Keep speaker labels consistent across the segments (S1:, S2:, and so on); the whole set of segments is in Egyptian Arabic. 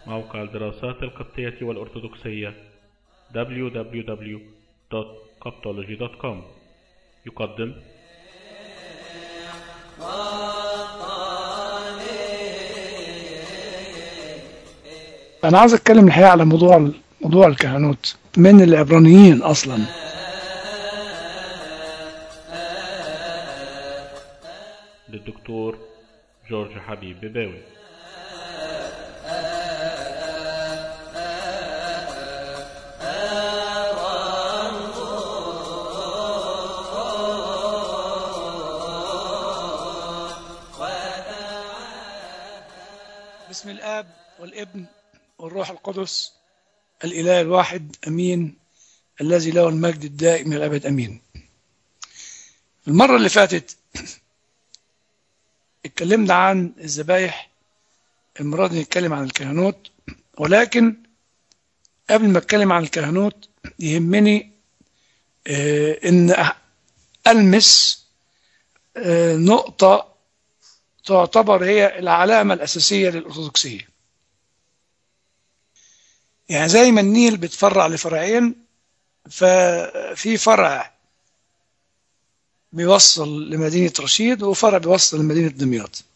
S1: موقع الدراسات القبطية والأرثوذكسية www.coptology.com يقدم
S2: أنا عاوز أتكلم الحقيقة على موضوع موضوع الكهنوت من العبرانيين أصلا
S1: للدكتور جورج حبيب بباوي
S2: بسم الآب والابن والروح القدس الإله الواحد أمين الذي له المجد الدائم إلى الأبد أمين المرة اللي فاتت اتكلمنا عن الذبايح المرة دي نتكلم عن الكهنوت ولكن قبل ما اتكلم عن الكهنوت يهمني آه، ان ألمس آه، نقطة تعتبر هي العلامة الأساسية للأرثوذكسية يعني زي ما النيل بيتفرع لفرعين ففي فرع بيوصل لمدينة رشيد وفرع بيوصل لمدينة دمياط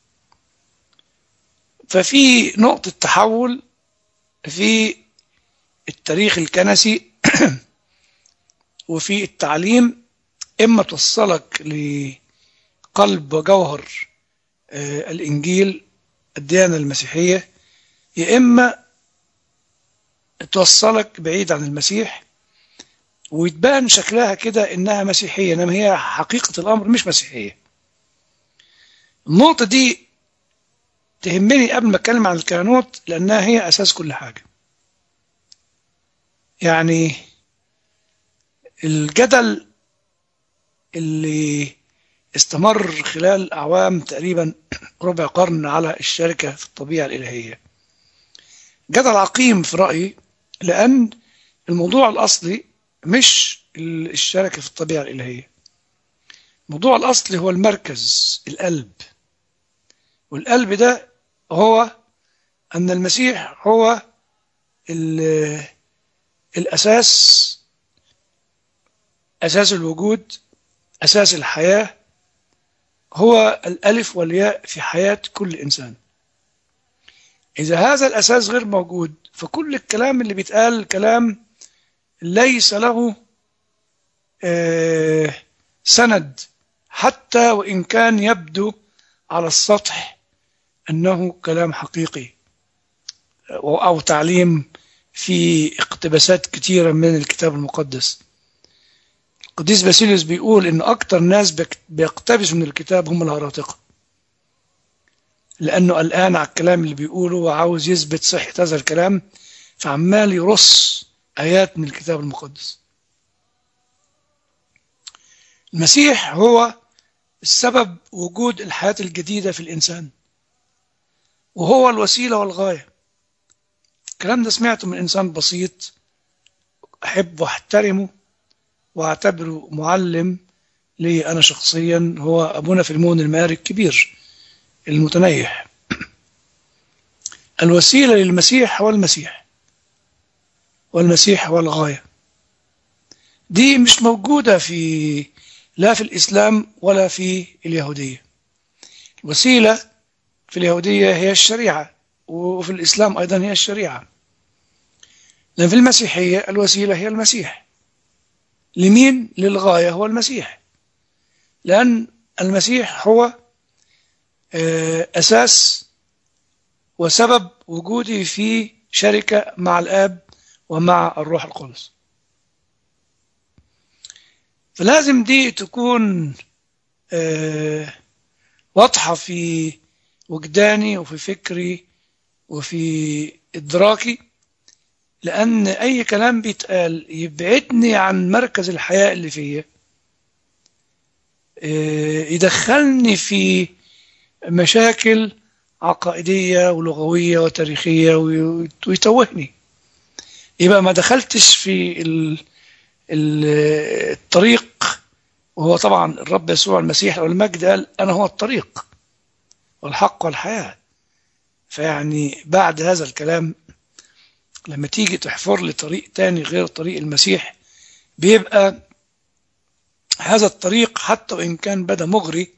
S2: ففي نقطة تحول في التاريخ الكنسي وفي التعليم إما توصلك لقلب وجوهر آه، الإنجيل الديانة المسيحية يا إما توصلك بعيد عن المسيح ويتبان شكلها كده إنها مسيحية إنما هي حقيقة الأمر مش مسيحية النقطة دي تهمني قبل ما أتكلم عن الكهنوت لأنها هي أساس كل حاجة يعني الجدل اللي استمر خلال أعوام تقريبا ربع قرن على الشركة في الطبيعة الإلهية جدل عقيم في رأيي لأن الموضوع الأصلي مش الشركة في الطبيعة الإلهية الموضوع الأصلي هو المركز القلب والقلب ده هو أن المسيح هو ال- الأساس أساس الوجود أساس الحياة هو الألف والياء في حياة كل إنسان إذا هذا الأساس غير موجود فكل الكلام اللي بيتقال كلام ليس له آه، سند حتى وإن كان يبدو على السطح أنه كلام حقيقي أو أو تعليم في اقتباسات كتيرة من الكتاب المقدس القديس باسيليوس بيقول إن أكتر ناس بيك- بيقتبسوا من الكتاب هم الهراطقة لأنه قلقان على الكلام اللي بيقوله وعاوز يثبت صحة هذا الكلام فعمال يرص آيات من الكتاب المقدس المسيح هو السبب وجود الحياة الجديدة في الإنسان وهو الوسيلة والغاية الكلام ده سمعته من إنسان بسيط أحب واحترمه واعتبره معلم لي أنا شخصيا هو أبونا فيلمون الماري الكبير المتنيح الوسيلة للمسيح هو المسيح والمسيح هو الغاية دي مش موجودة في لا في الإسلام ولا في اليهودية الوسيلة في اليهودية هي الشريعة وفي الإسلام أيضا هي الشريعة لأن في المسيحية الوسيلة هي المسيح لمين؟ للغاية هو المسيح لأن المسيح هو آه، أساس وسبب وجودي في شركة مع الآب ومع الروح القدس فلازم دي تكون آه، واضحة في وجداني وفي فكري وفي إدراكي لأن أي كلام بيتقال يبعدني عن مركز الحياة اللي فيا آه، يدخلني في مشاكل عقائدية ولغوية وتاريخية وي- ويتوهني يبقى ما دخلتش في ال- ال- الطريق وهو طبعا الرب يسوع المسيح والمجد قال أنا هو الطريق والحق والحياة فيعني بعد هذا الكلام لما تيجي تحفر لي طريق تاني غير طريق المسيح بيبقى هذا الطريق حتى وإن كان بدا مغري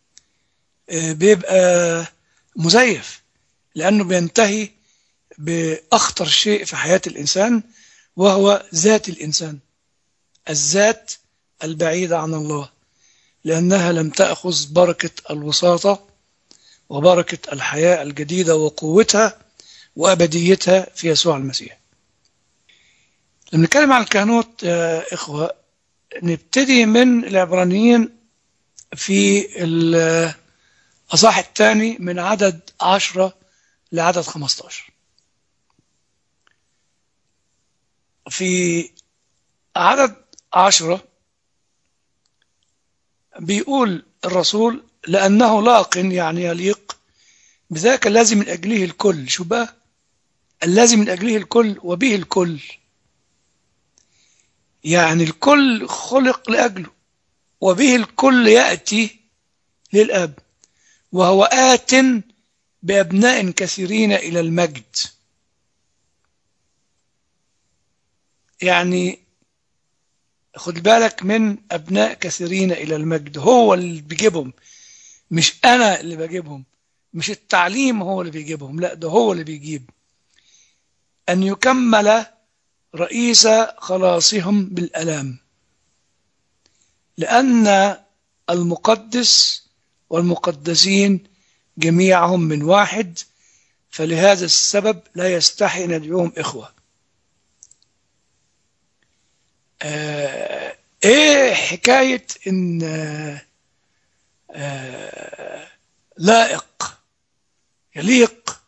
S2: بيبقى مزيف لأنه بينتهي بأخطر شيء في حياة الإنسان وهو ذات الإنسان الذات البعيدة عن الله لأنها لم تأخذ بركة الوساطة وبركة الحياة الجديدة وقوتها وأبديتها في يسوع المسيح لما نتكلم عن الكهنوت يا إخوة نبتدي من العبرانيين في الأصح الثاني من عدد عشرة لعدد خمستاشر في عدد عشرة بيقول الرسول لأنه لاق يعني يليق بذاك الذي من أجله الكل شو بقى الذي من أجله الكل وبه الكل يعني الكل خلق لأجله وبه الكل يأتي للأب وهو آت بأبناء كثيرين إلى المجد يعني خد بالك من أبناء كثيرين إلى المجد هو اللي بيجيبهم مش أنا اللي بجيبهم مش التعليم هو اللي بيجيبهم لا ده هو اللي بيجيب أن يكمل رئيس خلاصهم بالألام لأن المقدس والمقدسين جميعهم من واحد فلهذا السبب لا يستحي أن يدعوهم إخوة آه إيه حكاية إن آه آه لائق يليق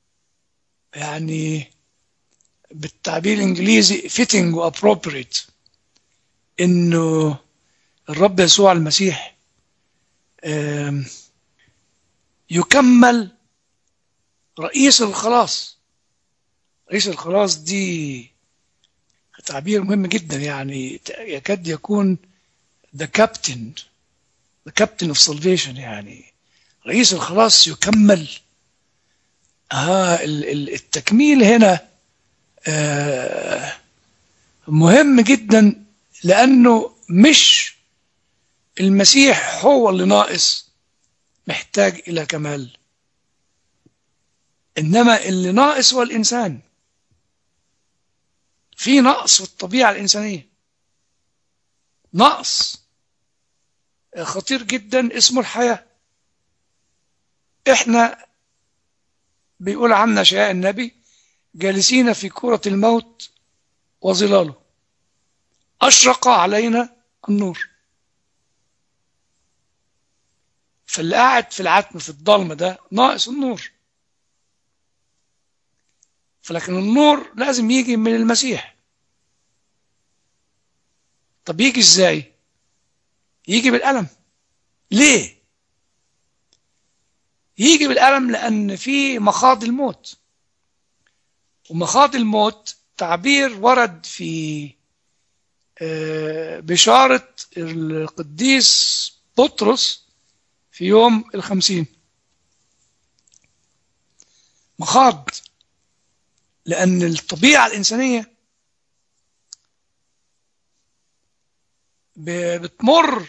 S2: يعني بالتعبير الانجليزي fitting و appropriate انه الرب يسوع المسيح يكمل رئيس الخلاص رئيس الخلاص دي تعبير مهم جدا يعني يكاد يكون the captain the captain of salvation يعني رئيس الخلاص يكمل آه التكميل هنا آه مهم جدا لأنه مش المسيح هو اللي ناقص محتاج إلى كمال إنما اللي ناقص هو الإنسان في نقص في الطبيعة الإنسانية نقص خطير جدا اسمه الحياة احنا بيقول عنا شياء النبي جالسين في كرة الموت وظلاله أشرق علينا النور فاللي قاعد في العتم في الضلمة ده ناقص النور فلكن النور لازم يجي من المسيح طب يجي ازاي يجي بالألم ليه يجي بالألم لأن في مخاض الموت ومخاض الموت تعبير ورد في بشارة القديس بطرس في يوم الخمسين مخاض لأن الطبيعة الإنسانية بتمر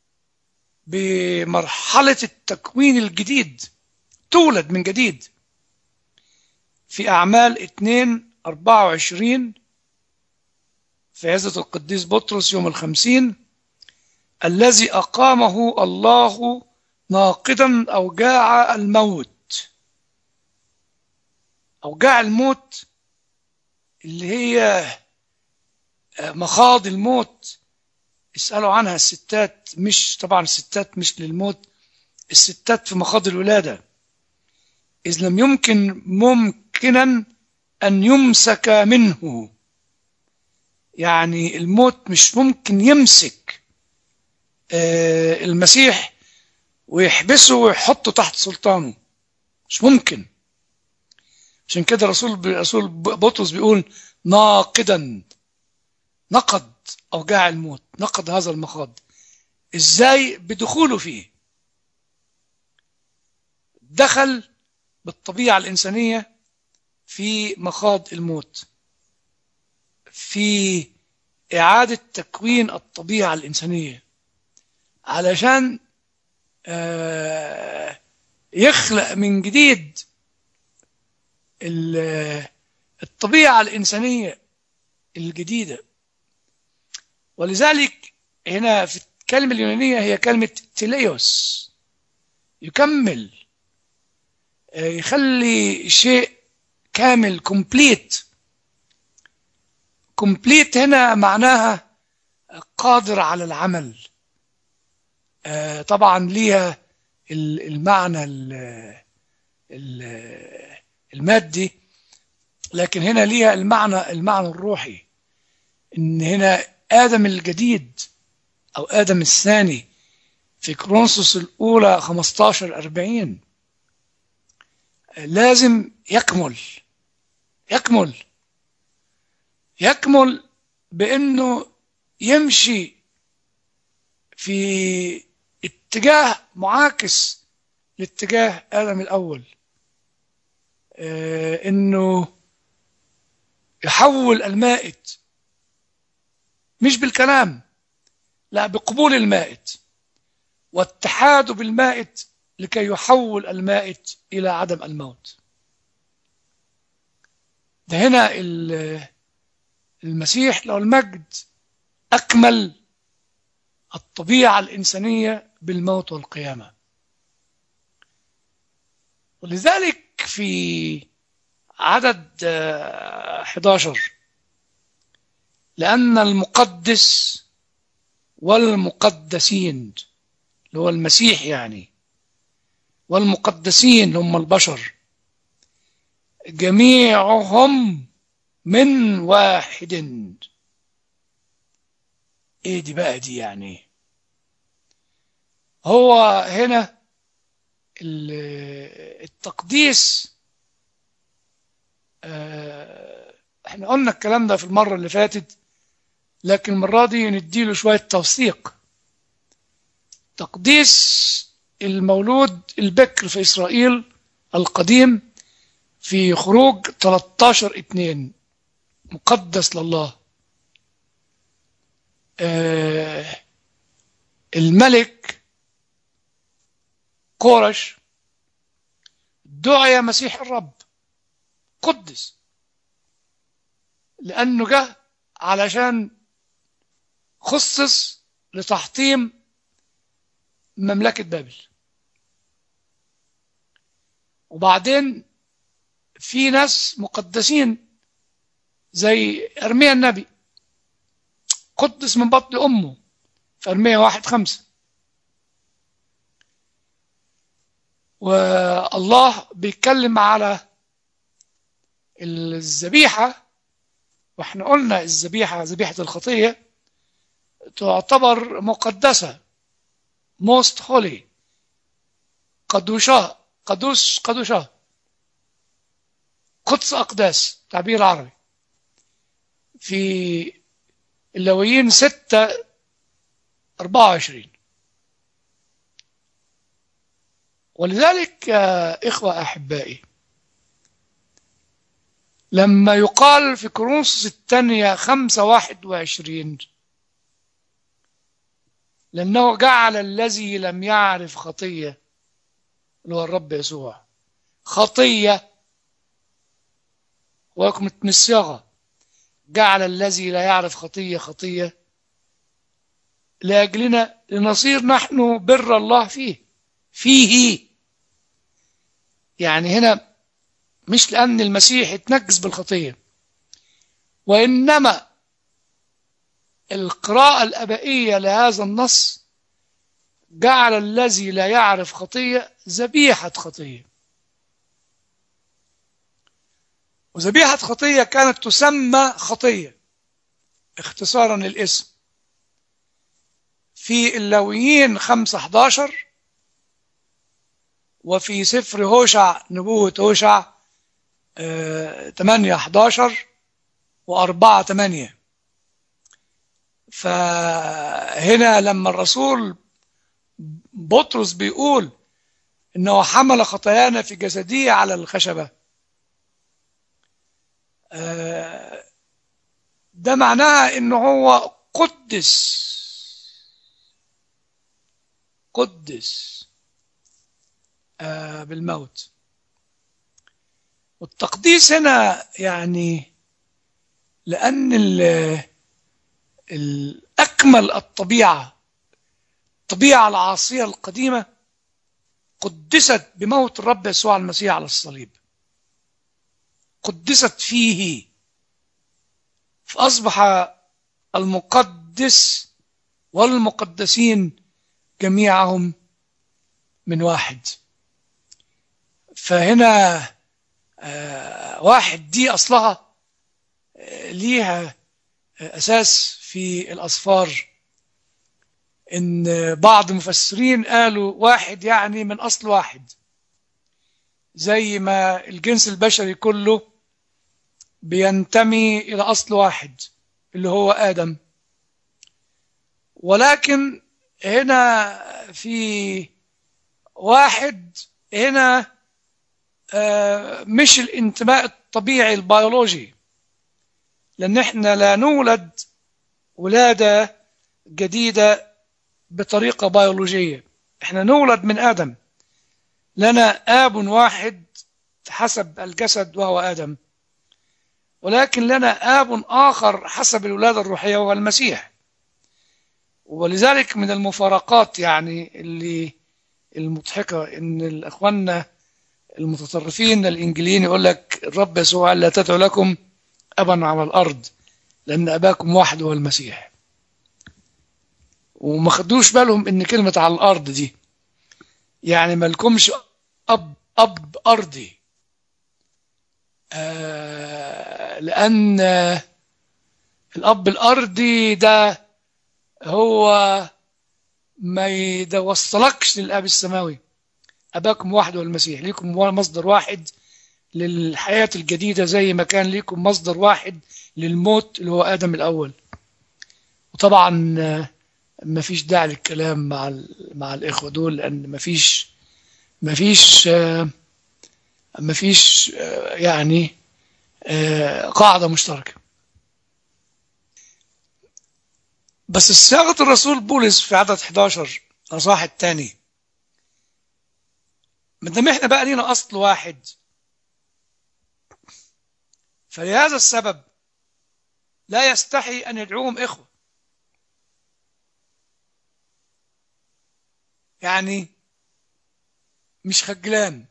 S2: بمرحلة التكوين الجديد تولد من جديد في أعمال 2 24 في عزة القديس بطرس يوم الخمسين الذي أقامه الله ناقدا أوجاع الموت أوجاع الموت اللي هي مخاض الموت اسألوا عنها الستات مش طبعا الستات مش للموت الستات في مخاض الولادة إذ لم يمكن ممكنا أن يمسك منه يعني الموت مش ممكن يمسك المسيح ويحبسه ويحطه تحت سلطانه مش ممكن عشان كده رسول رسول بطرس بيقول ناقدا نقد أوجاع الموت نقد هذا المخاض إزاي بدخوله فيه دخل بالطبيعة الإنسانية في مخاض الموت في إعادة تكوين الطبيعة الإنسانية علشان آه، يخلق من جديد ال- الطبيعة الإنسانية الجديدة ولذلك هنا في الكلمة اليونانية هي كلمة تيليوس يكمل آه، يخلي شيء كامل كومبليت كومبليت هنا معناها قادر على العمل آه، طبعا ليها ال- المعنى ال- ال- المادي لكن هنا ليها المعنى المعنى الروحي ان هنا ادم الجديد او ادم الثاني في كرونسوس الاولى 15 40 لازم يكمل يكمل يكمل بانه يمشي في اتجاه معاكس لاتجاه ادم الاول آه، انه يحول المائت مش بالكلام لا بقبول المائت واتحاده بالمائت لكي يحول المائت إلى عدم الموت ده هنا ال- المسيح له المجد أكمل الطبيعة الإنسانية بالموت والقيامة ولذلك في عدد آه، 11 لأن المقدس والمقدسين اللي هو المسيح يعني والمقدسين اللي هم البشر جميعهم من واحد ايه دي بقى دي يعني هو هنا ال- التقديس آه، احنا قلنا الكلام ده في المرة اللي فاتت لكن المرة دي نديله شوية توثيق تقديس المولود البكر في إسرائيل القديم في خروج 13 2 مقدس لله آه، الملك كورش دعي مسيح الرب قدس لأنه جه علشان خصص لتحطيم مملكة بابل وبعدين في ناس مقدسين زي أرميا النبي قدس من بطن أمه في أرميا واحد خمسة والله بيتكلم على الذبيحة واحنا قلنا الذبيحة ذبيحة الخطية تعتبر مقدسة most holy قدوشة قدوس قدوشة قدس أقداس تعبير عربي في اللويين ستة أربعة وعشرين ولذلك يا إخوة أحبائي لما يقال في كورنثوس الثانية خمسة واحد وعشرين لأنه جعل الذي لم يعرف خطية اللي هو الرب يسوع خطية ويكون متمسيغة جعل الذي لا يعرف خطية خطية لأجلنا لنصير نحن بر الله فيه فيه يعني هنا مش لأن المسيح اتنجس بالخطية وإنما القراءة الأبائية لهذا النص جعل الذي لا يعرف خطية ذبيحة خطية وذبيحة خطية كانت تسمى خطية اختصارا للاسم في اللاويين 5 11 وفي سفر هوشع نبوة هوشع 8 11 و4 8 فهنا لما الرسول بطرس بيقول انه حمل خطايانا في جسديه على الخشبه آه، ده معناها انه هو قدس قدس آه، بالموت والتقديس هنا يعني لأن ال- الأكمل الطبيعة الطبيعة العاصية القديمة قدست بموت الرب يسوع المسيح على الصليب قدست فيه فأصبح المقدس والمقدسين جميعهم من واحد فهنا آه، واحد دي أصلها آه، ليها آه، أساس في الأصفار إن بعض المفسرين قالوا واحد يعني من أصل واحد زي ما الجنس البشري كله بينتمي إلى أصل واحد اللي هو آدم ولكن هنا في واحد هنا آه، مش الانتماء الطبيعي البيولوجي لأن احنا لا نولد ولادة جديدة بطريقة بيولوجية احنا نولد من آدم لنا آب واحد حسب الجسد وهو آدم ولكن لنا آب آخر حسب الولادة الروحية وهو المسيح ولذلك من المفارقات يعني اللي المضحكة إن الأخواننا المتطرفين الإنجليين يقول لك الرب يسوع قال لا تدعو لكم أبا على الأرض لأن أباكم واحد هو المسيح وما خدوش بالهم إن كلمة على الأرض دي يعني ما لكمش أب أب أرضي آه لأن آه، الأب الأرضي ده هو ما يوصلكش للأب السماوي أباكم واحد هو المسيح ليكم مصدر واحد للحياة الجديدة زي ما كان ليكم مصدر واحد للموت اللي هو آدم الأول وطبعا آه، ما فيش داعي للكلام مع ال- مع الإخوة دول لأن ما فيش ما فيش آه، ما فيش آه، يعني آه، قاعدة مشتركة بس صياغة الرسول بولس في عدد 11 الأصحاح الثاني ما دام احنا بقى لينا أصل واحد فلهذا السبب لا يستحي أن يدعوهم إخوة يعني مش خجلان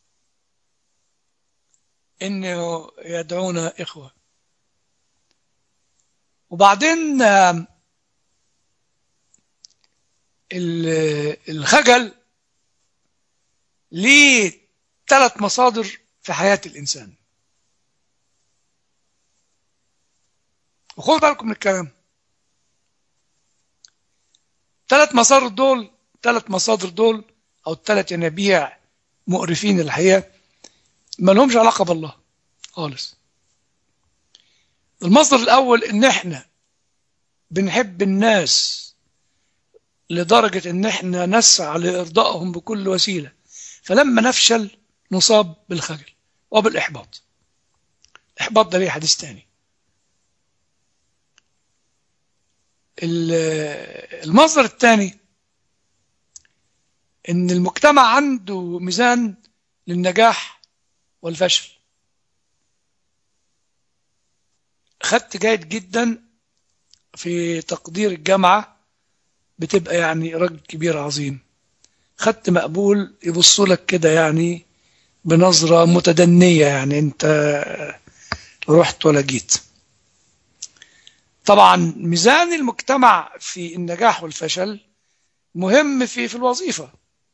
S2: انه يدعونا اخوه وبعدين آم، ال- الخجل ليه ثلاث مصادر في حياة الإنسان وخدوا بالكم من الكلام ثلاث مصادر دول ثلاث مصادر دول أو الثلاث ينابيع مقرفين الحقيقة ما لهمش علاقة بالله خالص المصدر الأول إن إحنا بنحب الناس لدرجة إن إحنا نسعى لإرضائهم بكل وسيلة فلما نفشل نصاب بالخجل وبالإحباط الإحباط ده ليه حديث تاني ال- المصدر الثاني إن المجتمع عنده ميزان للنجاح والفشل خدت جيد جدا في تقدير الجامعة بتبقى يعني راجل كبير عظيم خدت مقبول يبصوا لك كده يعني بنظرة متدنية يعني انت رحت ولا جيت طبعا ميزان المجتمع في النجاح والفشل مهم في في الوظيفة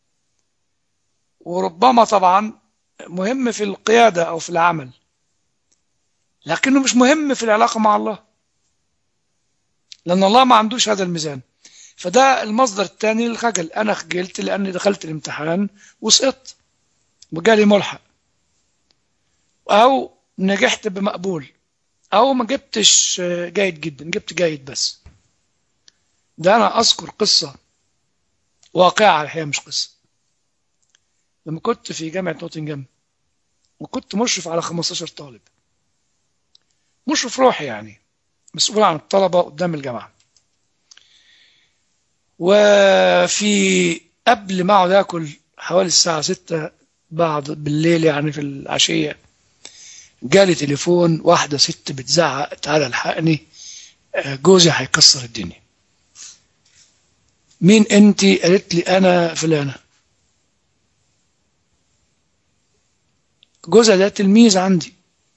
S2: وربما طبعا مهم في القيادة أو في العمل لكنه مش مهم في العلاقة مع الله لأن الله ما عندوش هذا الميزان فده المصدر الثاني للخجل أنا خجلت لأني دخلت الامتحان وسقطت وجالي ملحق أو نجحت بمقبول أو ما جبتش جيد جدا جبت جيد بس ده أنا أذكر قصة واقعة على الحقيقة مش قصة لما كنت في جامعة نوتنجهام وكنت مشرف على 15 طالب مشرف روحي يعني مسؤول عن الطلبة قدام الجامعة وفي قبل ما اقعد اكل حوالي الساعة 6 بعد بالليل يعني في العشية جالي تليفون واحدة ست بتزعق تعالى الحقني جوزي هيكسر الدنيا مين انت قالت لي انا فلانة جوزها ده تلميذ عندي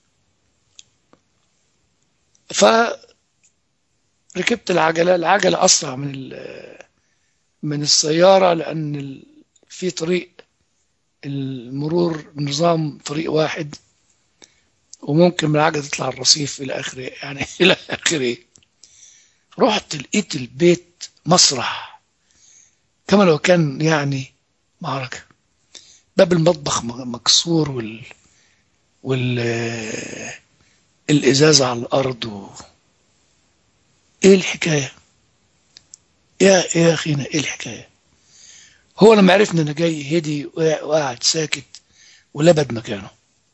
S2: فركبت العجلة العجلة أسرع من من السيارة لأن في طريق المرور نظام طريق واحد وممكن من العجلة تطلع الرصيف إلى آخره يعني إلى آخره رحت لقيت البيت مسرح كما لو كان يعني معركة باب المطبخ مكسور وال وال الإزازة على الأرض و... إيه الحكاية يا يا أخينا إيه الحكاية هو لما عرفنا أنا جاي هدي وقاعد ساكت ولبد مكانه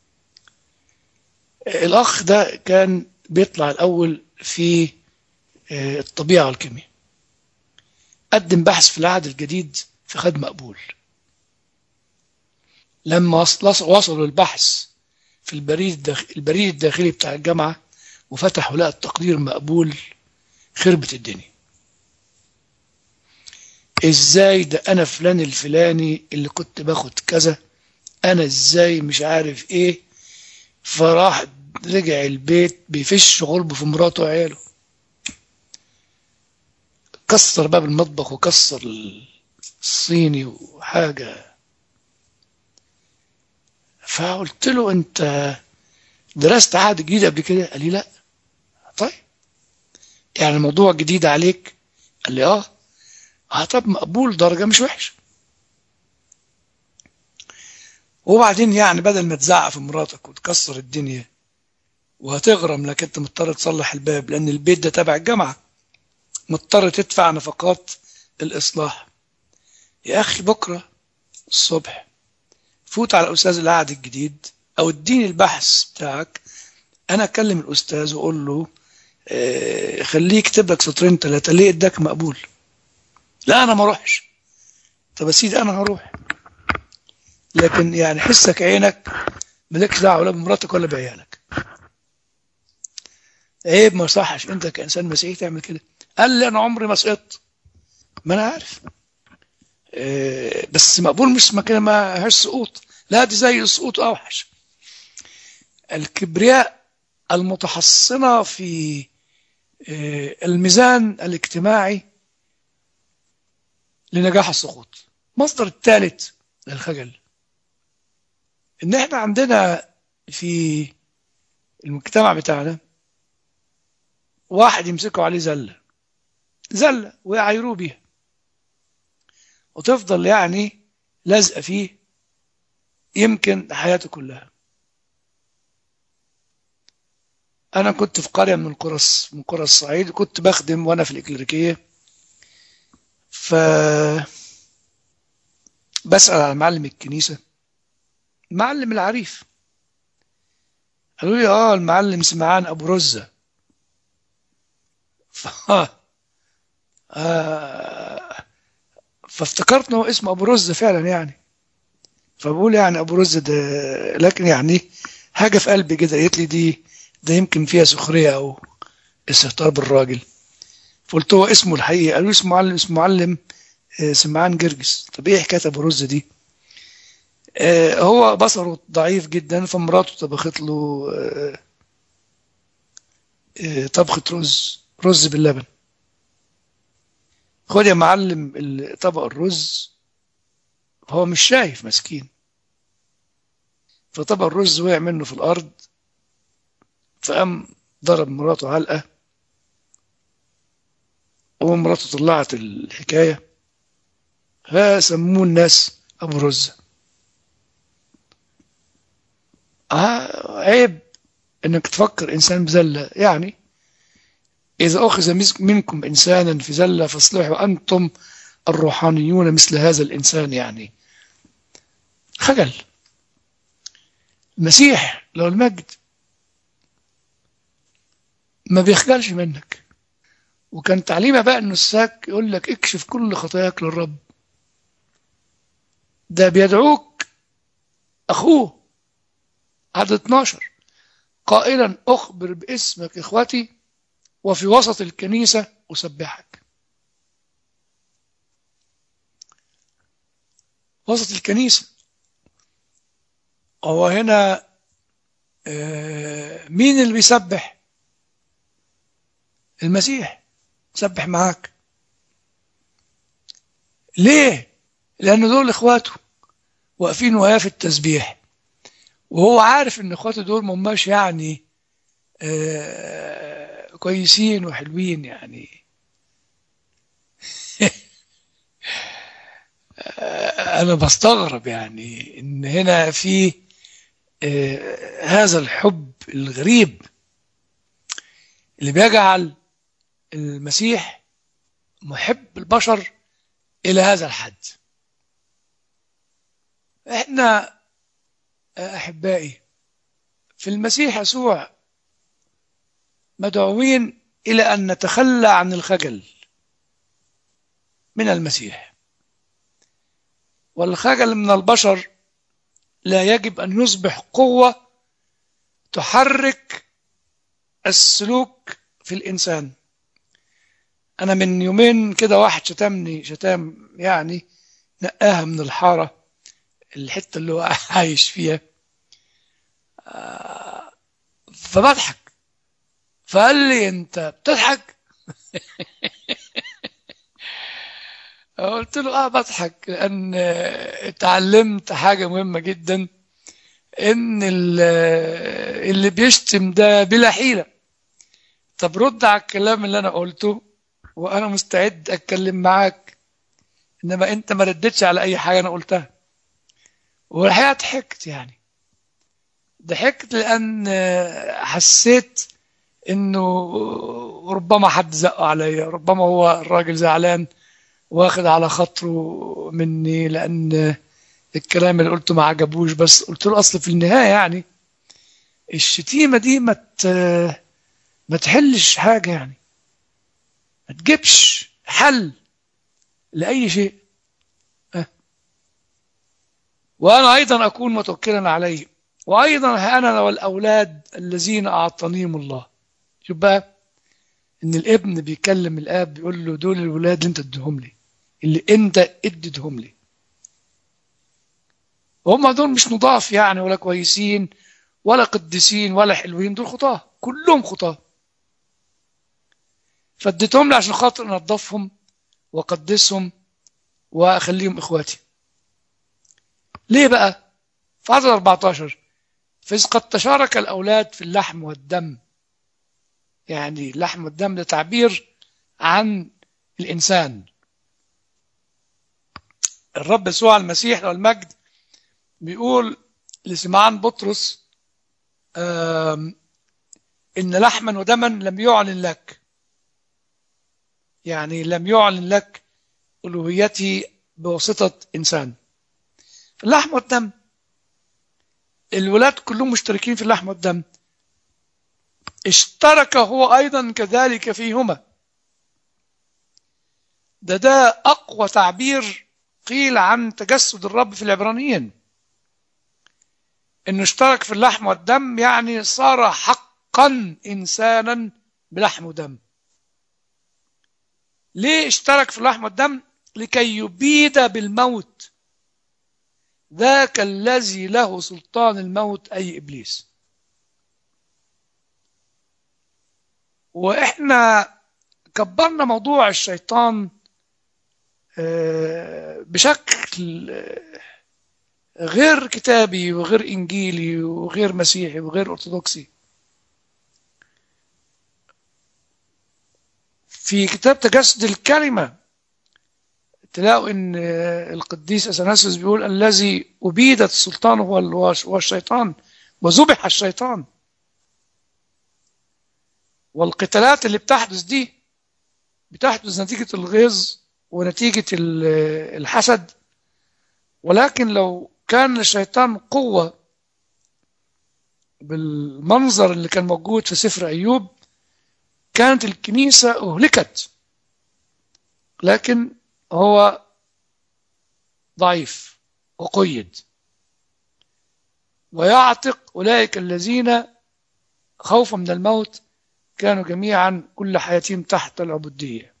S2: الأخ ده كان بيطلع الأول في الطبيعة والكيمياء قدم بحث في العهد الجديد في خد مقبول لما وصلوا البحث في البريد الداخلي, البريد الداخلي بتاع الجامعة وفتحوا لقى التقدير مقبول خربت الدنيا ازاي ده انا فلان الفلاني اللي كنت باخد كذا انا ازاي مش عارف ايه فراح رجع البيت بيفش غلبه في مراته وعياله كسر باب المطبخ وكسر الصيني وحاجه فقلت له انت درست عهد جديد قبل كده قال لي لا طيب يعني الموضوع جديد عليك قال لي اه اه طب مقبول درجة مش وحش وبعدين يعني بدل ما تزعق في مراتك وتكسر الدنيا وهتغرم لك انت مضطر تصلح الباب لان البيت ده تبع الجامعة مضطر تدفع نفقات الاصلاح يا اخي بكرة الصبح فوت على الاستاذ العهد الجديد او اديني البحث بتاعك انا اكلم الاستاذ واقول له اه خليه يكتب لك سطرين ثلاثه ليه اداك مقبول لا انا ما اروحش طب يا سيدي انا هروح لكن يعني حسك عينك مالكش دعوه ولا بمراتك ولا بعيالك عيب ما صحش انت كانسان مسيحي تعمل كده قال لي انا عمري ما سقطت ما انا عارف بس مقبول مش مكان ما هيش سقوط لا دي زي السقوط اوحش الكبرياء المتحصنة في الميزان الاجتماعي لنجاح السقوط مصدر الثالث للخجل ان احنا عندنا في المجتمع بتاعنا واحد يمسكوا عليه زلة زلة ويعايروه بيها وتفضل يعني لازقة فيه يمكن حياته كلها أنا كنت في قرية من القرى من قرى الصعيد كنت بخدم وأنا في الإكليريكية ف بسأل على معلم الكنيسة معلم العريف قالوا لي اه المعلم سمعان ابو رزة ف... آه... فافتكرت انه اسمه ابو رزة فعلا يعني فبقول يعني ابو رزة ده لكن يعني حاجة في قلبي كده قالت لي دي ده يمكن فيها سخرية او استهتار بالراجل فقلت هو اسمه الحقيقي قالوا اسمه معلم اسمه معلم سمعان جرجس طب ايه حكايه ابو رز دي آه هو بصره ضعيف جدا فمراته طبخت له آه آه طبخة رز رز باللبن خد يا معلم طبق الرز هو مش شايف مسكين فطبق الرز وقع منه في الأرض فقام ضرب مراته علقة ومراته طلعت الحكاية فسموه الناس أبو رزة آه عيب انك تفكر انسان بزلة يعني اذا اخذ منكم انسانا في زلة فاصلحوا انتم الروحانيون مثل هذا الانسان يعني خجل المسيح لو المجد ما بيخجلش منك وكان تعليم بقى انه الساك يقول لك اكشف كل خطاياك للرب ده بيدعوك اخوه عدد 12 قائلا اخبر باسمك اخوتي وفي وسط الكنيسة اسبحك وسط الكنيسة هو هنا مين اللي بيسبح المسيح سبح معاك ليه لان دول اخواته واقفين وياه في التسبيح وهو عارف ان اخواته دول مماش يعني آه كويسين وحلوين يعني انا بستغرب يعني ان هنا في آه هذا الحب الغريب اللي بيجعل المسيح محب البشر إلى هذا الحد احنا أحبائي في المسيح يسوع مدعوين إلى أن نتخلى عن الخجل من المسيح والخجل من البشر لا يجب أن يصبح قوة تحرك السلوك في الإنسان أنا من يومين كده واحد شتمني شتام يعني نقاها من الحارة الحتة اللي هو عايش فيها فبضحك فقال لي أنت بتضحك قلت له اه بضحك لان اتعلمت حاجة مهمة جدا ان اللي بيشتم ده بلا حيلة طب رد على الكلام اللي انا قلته وانا مستعد اتكلم معاك انما انت ما ردتش على اي حاجة انا قلتها والحقيقة ضحكت يعني ضحكت لان حسيت انه ربما حد زقه عليا ربما هو الراجل زعلان واخد على خاطره مني لان الكلام اللي قلته ما عجبوش بس قلت له اصل في النهايه يعني الشتيمه دي ما ما تحلش حاجه يعني ما تجيبش حل لاي شيء أه. وانا ايضا اكون متوكلا عليه وايضا انا والاولاد الذين اعطانيهم الله شوف بقى ان الابن بيكلم الاب بيقول له دول الولاد اللي انت اديهم لي اللي انت اديتهم لي هم دول مش نضاف يعني ولا كويسين ولا قديسين ولا حلوين دول خطاه كلهم خطاه فاديتهم لي عشان خاطر انضفهم واقدسهم واخليهم اخواتي ليه بقى في عدد 14 فإذ قد تشارك الأولاد في اللحم والدم يعني اللحم والدم ده تعبير عن الإنسان الرب يسوع المسيح والمجد بيقول لسمعان بطرس إن لحما ودما لم يعلن لك يعني لم يعلن لك ألوهيتي بواسطة إنسان اللحم والدم الولاد كلهم مشتركين في اللحم والدم اشترك هو أيضا كذلك فيهما ده ده أقوى تعبير قيل عن تجسد الرب في العبرانيين انه اشترك في اللحم والدم يعني صار حقا انسانا بلحم ودم ليه اشترك في اللحم والدم لكي يبيد بالموت ذاك الذي له سلطان الموت اي ابليس واحنا كبرنا موضوع الشيطان بشكل غير كتابي وغير انجيلي وغير مسيحي وغير ارثوذكسي في كتاب تجسد الكلمة تلاقوا ان القديس اثناسيوس بيقول الذي ابيدت سلطانه هو الشيطان وذبح الشيطان والقتالات اللي بتحدث دي بتحدث نتيجة الغيظ ونتيجة الحسد ولكن لو كان للشيطان قوة بالمنظر اللي كان موجود في سفر أيوب كانت الكنيسة أهلكت لكن هو ضعيف وقيد ويعتق أولئك الذين خوفا من الموت كانوا جميعا كل حياتهم تحت العبودية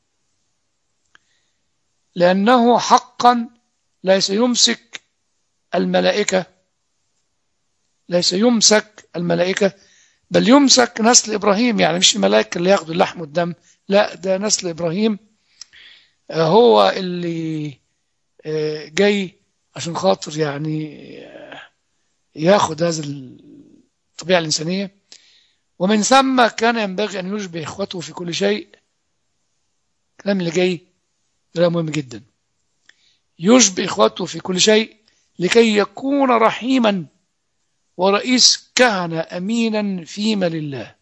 S2: لأنه حقا ليس يمسك الملائكة ليس يمسك الملائكة بل يمسك نسل إبراهيم يعني مش الملائكة اللي ياخدوا اللحم والدم لا ده نسل إبراهيم هو اللي جاي عشان خاطر يعني ياخد هذا الطبيعة الإنسانية ومن ثم كان ينبغي أن يشبه إخوته في كل شيء الكلام اللي جاي كلام مهم جدا يشبه إخوته في كل شيء لكي يكون رحيما ورئيس كهنة أمينا فيما لله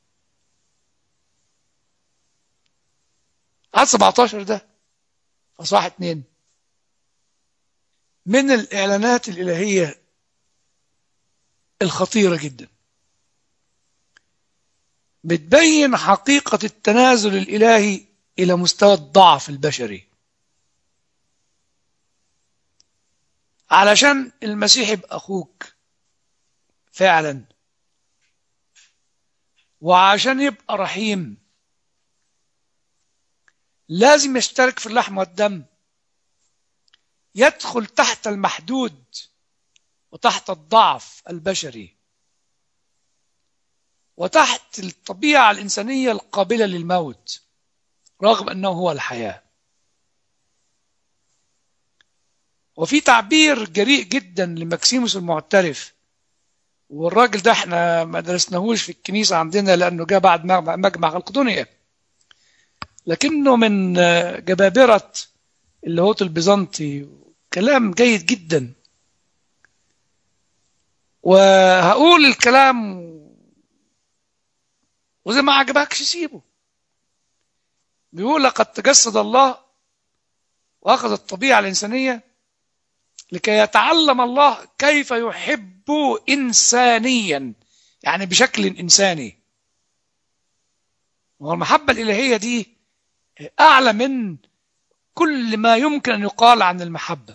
S2: عدد 17 ده أصحاح اتنين من الإعلانات الإلهية الخطيرة جدا بتبين حقيقة التنازل الإلهي إلى مستوى الضعف البشري علشان المسيح يبقى أخوك فعلا وعشان يبقى رحيم لازم يشترك في اللحم والدم يدخل تحت المحدود وتحت الضعف البشري وتحت الطبيعة الإنسانية القابلة للموت رغم أنه هو الحياة وفي تعبير جريء جدا لمكسيموس المعترف والراجل ده احنا ما درسناهوش في الكنيسة عندنا لأنه جاء بعد مجمع القدونية لكنه من جبابرة اللاهوت البيزنطي كلام جيد جدا وهقول الكلام وإذا ما عجبكش سيبه بيقول لقد تجسد الله وأخذ الطبيعة الإنسانية لكي يتعلم الله كيف يحب إنسانيا يعني بشكل إنساني والمحبة الإلهية دي أعلى من كل ما يمكن أن يقال عن المحبة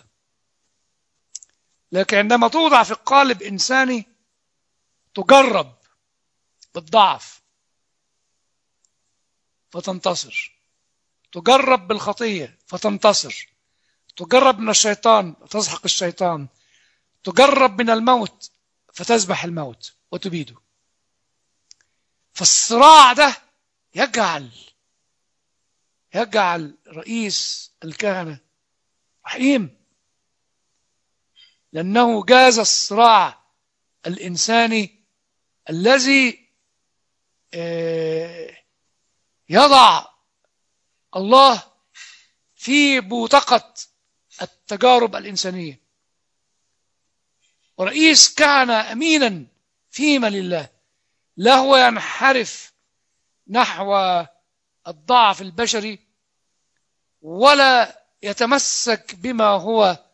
S2: لكن عندما توضع في قالب إنساني تجرب بالضعف فتنتصر تجرب بالخطية فتنتصر تجرب من الشيطان فتسحق الشيطان تجرب من الموت فتذبح الموت وتبيده فالصراع ده يجعل يجعل رئيس الكهنة رحيم لأنه جاز الصراع الإنساني الذي يضع الله في بوتقة التجارب الإنسانية ورئيس كان أمينا فيما لله لا هو ينحرف نحو الضعف البشري ولا يتمسك بما هو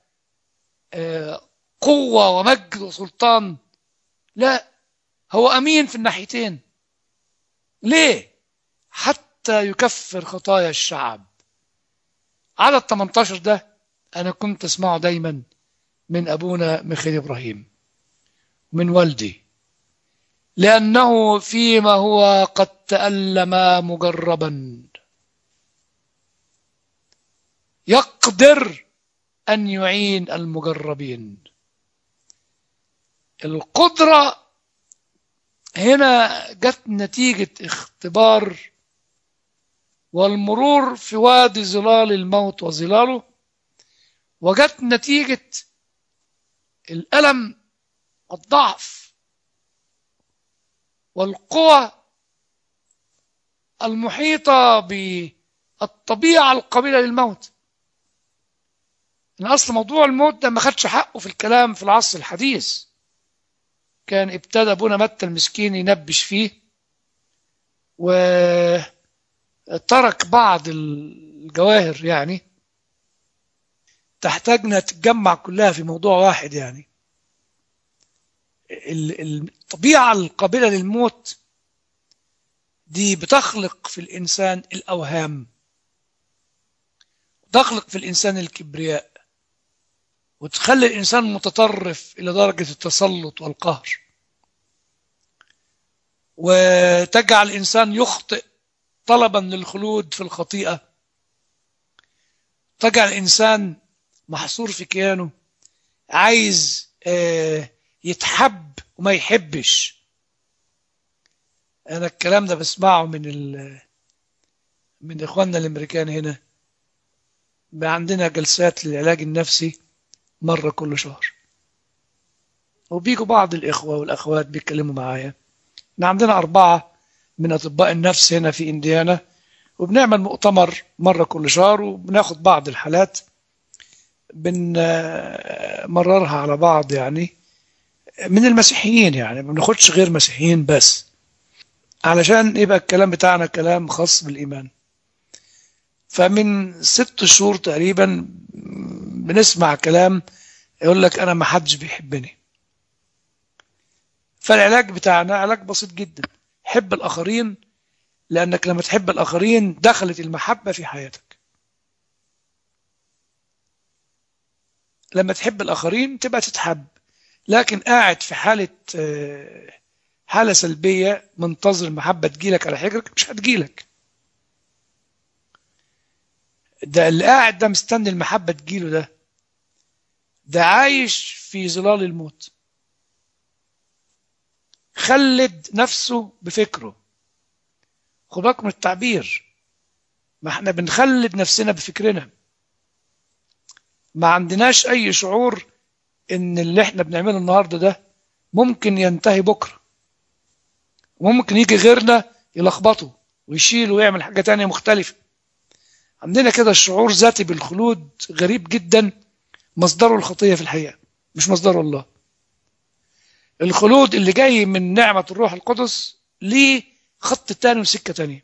S2: قوة ومجد وسلطان لا هو أمين في الناحيتين ليه حتى يكفر خطايا الشعب عدد 18 ده أنا كنت أسمعه دايما من أبونا ميخيل إبراهيم من والدي لأنه فيما هو قد تألم مجربا يقدر أن يعين المجربين القدرة هنا جت نتيجة اختبار والمرور في وادي ظلال الموت وظلاله وجت نتيجة الألم والضعف والقوى المحيطة بالطبيعة القابلة للموت إن أصل موضوع الموت ده ما خدش حقه في الكلام في العصر الحديث كان ابتدى أبونا متى المسكين ينبش فيه وترك بعض الجواهر يعني تحتاجنا تتجمع كلها في موضوع واحد يعني الطبيعة القابلة للموت دي بتخلق في الإنسان الأوهام تخلق في الإنسان الكبرياء وتخلي الإنسان متطرف إلى درجة التسلط والقهر وتجعل الإنسان يخطئ طلبا للخلود في الخطيئة تجعل الإنسان محصور في كيانه عايز يتحب وما يحبش أنا الكلام ده بسمعه من ال من إخواننا الأمريكان هنا بقى عندنا جلسات للعلاج النفسي مرة كل شهر وبيجوا بعض الإخوة والأخوات بيتكلموا معايا احنا عندنا أربعة من أطباء النفس هنا في إنديانا وبنعمل مؤتمر مرة كل شهر وبناخد بعض الحالات بنمررها على بعض يعني من المسيحيين يعني ما بناخدش غير مسيحيين بس علشان يبقى الكلام بتاعنا كلام خاص بالإيمان فمن ست شهور تقريبا بنسمع كلام يقول لك أنا ما حدش بيحبني فالعلاج بتاعنا علاج بسيط جدا حب الآخرين لأنك لما تحب الآخرين دخلت المحبة في حياتك لما تحب الآخرين تبقى تتحب لكن قاعد في حالة حالة سلبية منتظر المحبة تجيلك على حجرك مش هتجيلك ده اللي قاعد ده مستني المحبة تجيله ده ده عايش في ظلال الموت خلد نفسه بفكره خد بالك من التعبير ما احنا بنخلد نفسنا بفكرنا ما عندناش اي شعور ان اللي احنا بنعمله النهارده ده ممكن ينتهي بكره وممكن يجي غيرنا يلخبطه ويشيله ويعمل حاجه تانية مختلفه عندنا كده الشعور ذاتي بالخلود غريب جدا مصدره الخطيه في الحقيقه مش مصدره الله الخلود اللي جاي من نعمه الروح القدس ليه خط تاني وسكه تانية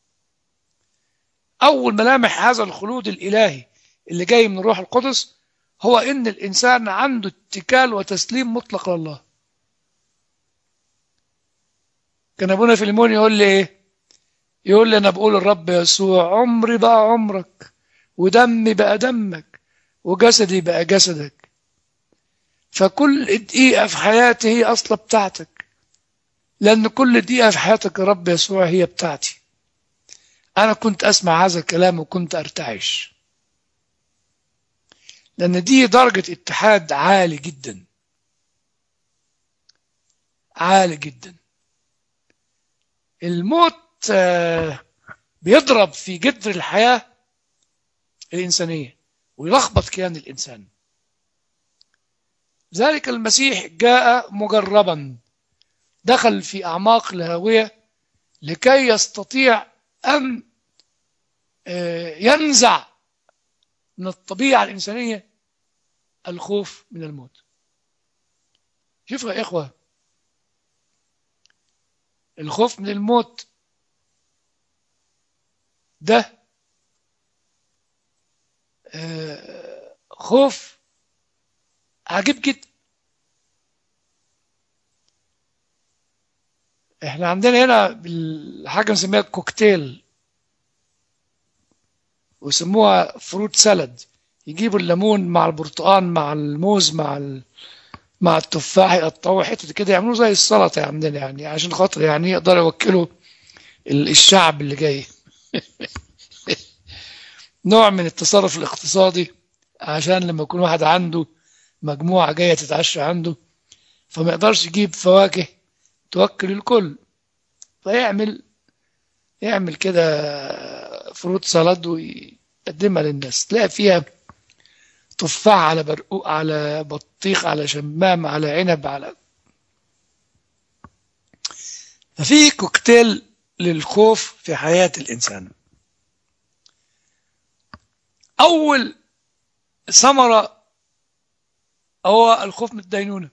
S2: اول ملامح هذا الخلود الالهي اللي جاي من الروح القدس هو ان الانسان عنده اتكال وتسليم مطلق لله كان ابونا فيليمون يقول لي ايه يقول لي انا بقول الرب يسوع عمري بقى عمرك ودمي بقى دمك وجسدي بقى جسدك فكل دقيقة في حياتي هي أصلا بتاعتك لأن كل دقيقة في حياتك يا رب يسوع هي بتاعتي أنا كنت أسمع هذا الكلام وكنت أرتعش لأن دي درجة اتحاد عالي جدا عالي جدا الموت بيضرب في جذر الحياة الإنسانية ويلخبط كيان الإنسان ذلك المسيح جاء مجربا دخل في أعماق الهاوية لكي يستطيع أن ينزع من الطبيعة الإنسانية الخوف من الموت شوفوا يا إخوة الخوف من الموت ده خوف عجيب جدا احنا عندنا هنا حاجه بنسميها كوكتيل ويسموها فروت سالاد يجيبوا الليمون مع البرتقال مع الموز مع ال... مع التفاح يقطعوه حتت كده يعملوه زي السلطه عندنا يعني عشان خاطر يعني يقدروا يوكلوا الشعب اللي جاي نوع من التصرف الاقتصادي عشان لما يكون واحد عنده مجموعة جاية تتعشى عنده فما يقدرش يجيب فواكه توكل الكل فيعمل يعمل كده فروت سلاد ويقدمها للناس تلاقي فيها تفاح على برقوق على بطيخ على شمام على عنب على ففي كوكتيل للخوف في حياة الإنسان أول ثمرة هو الخوف من الدينونة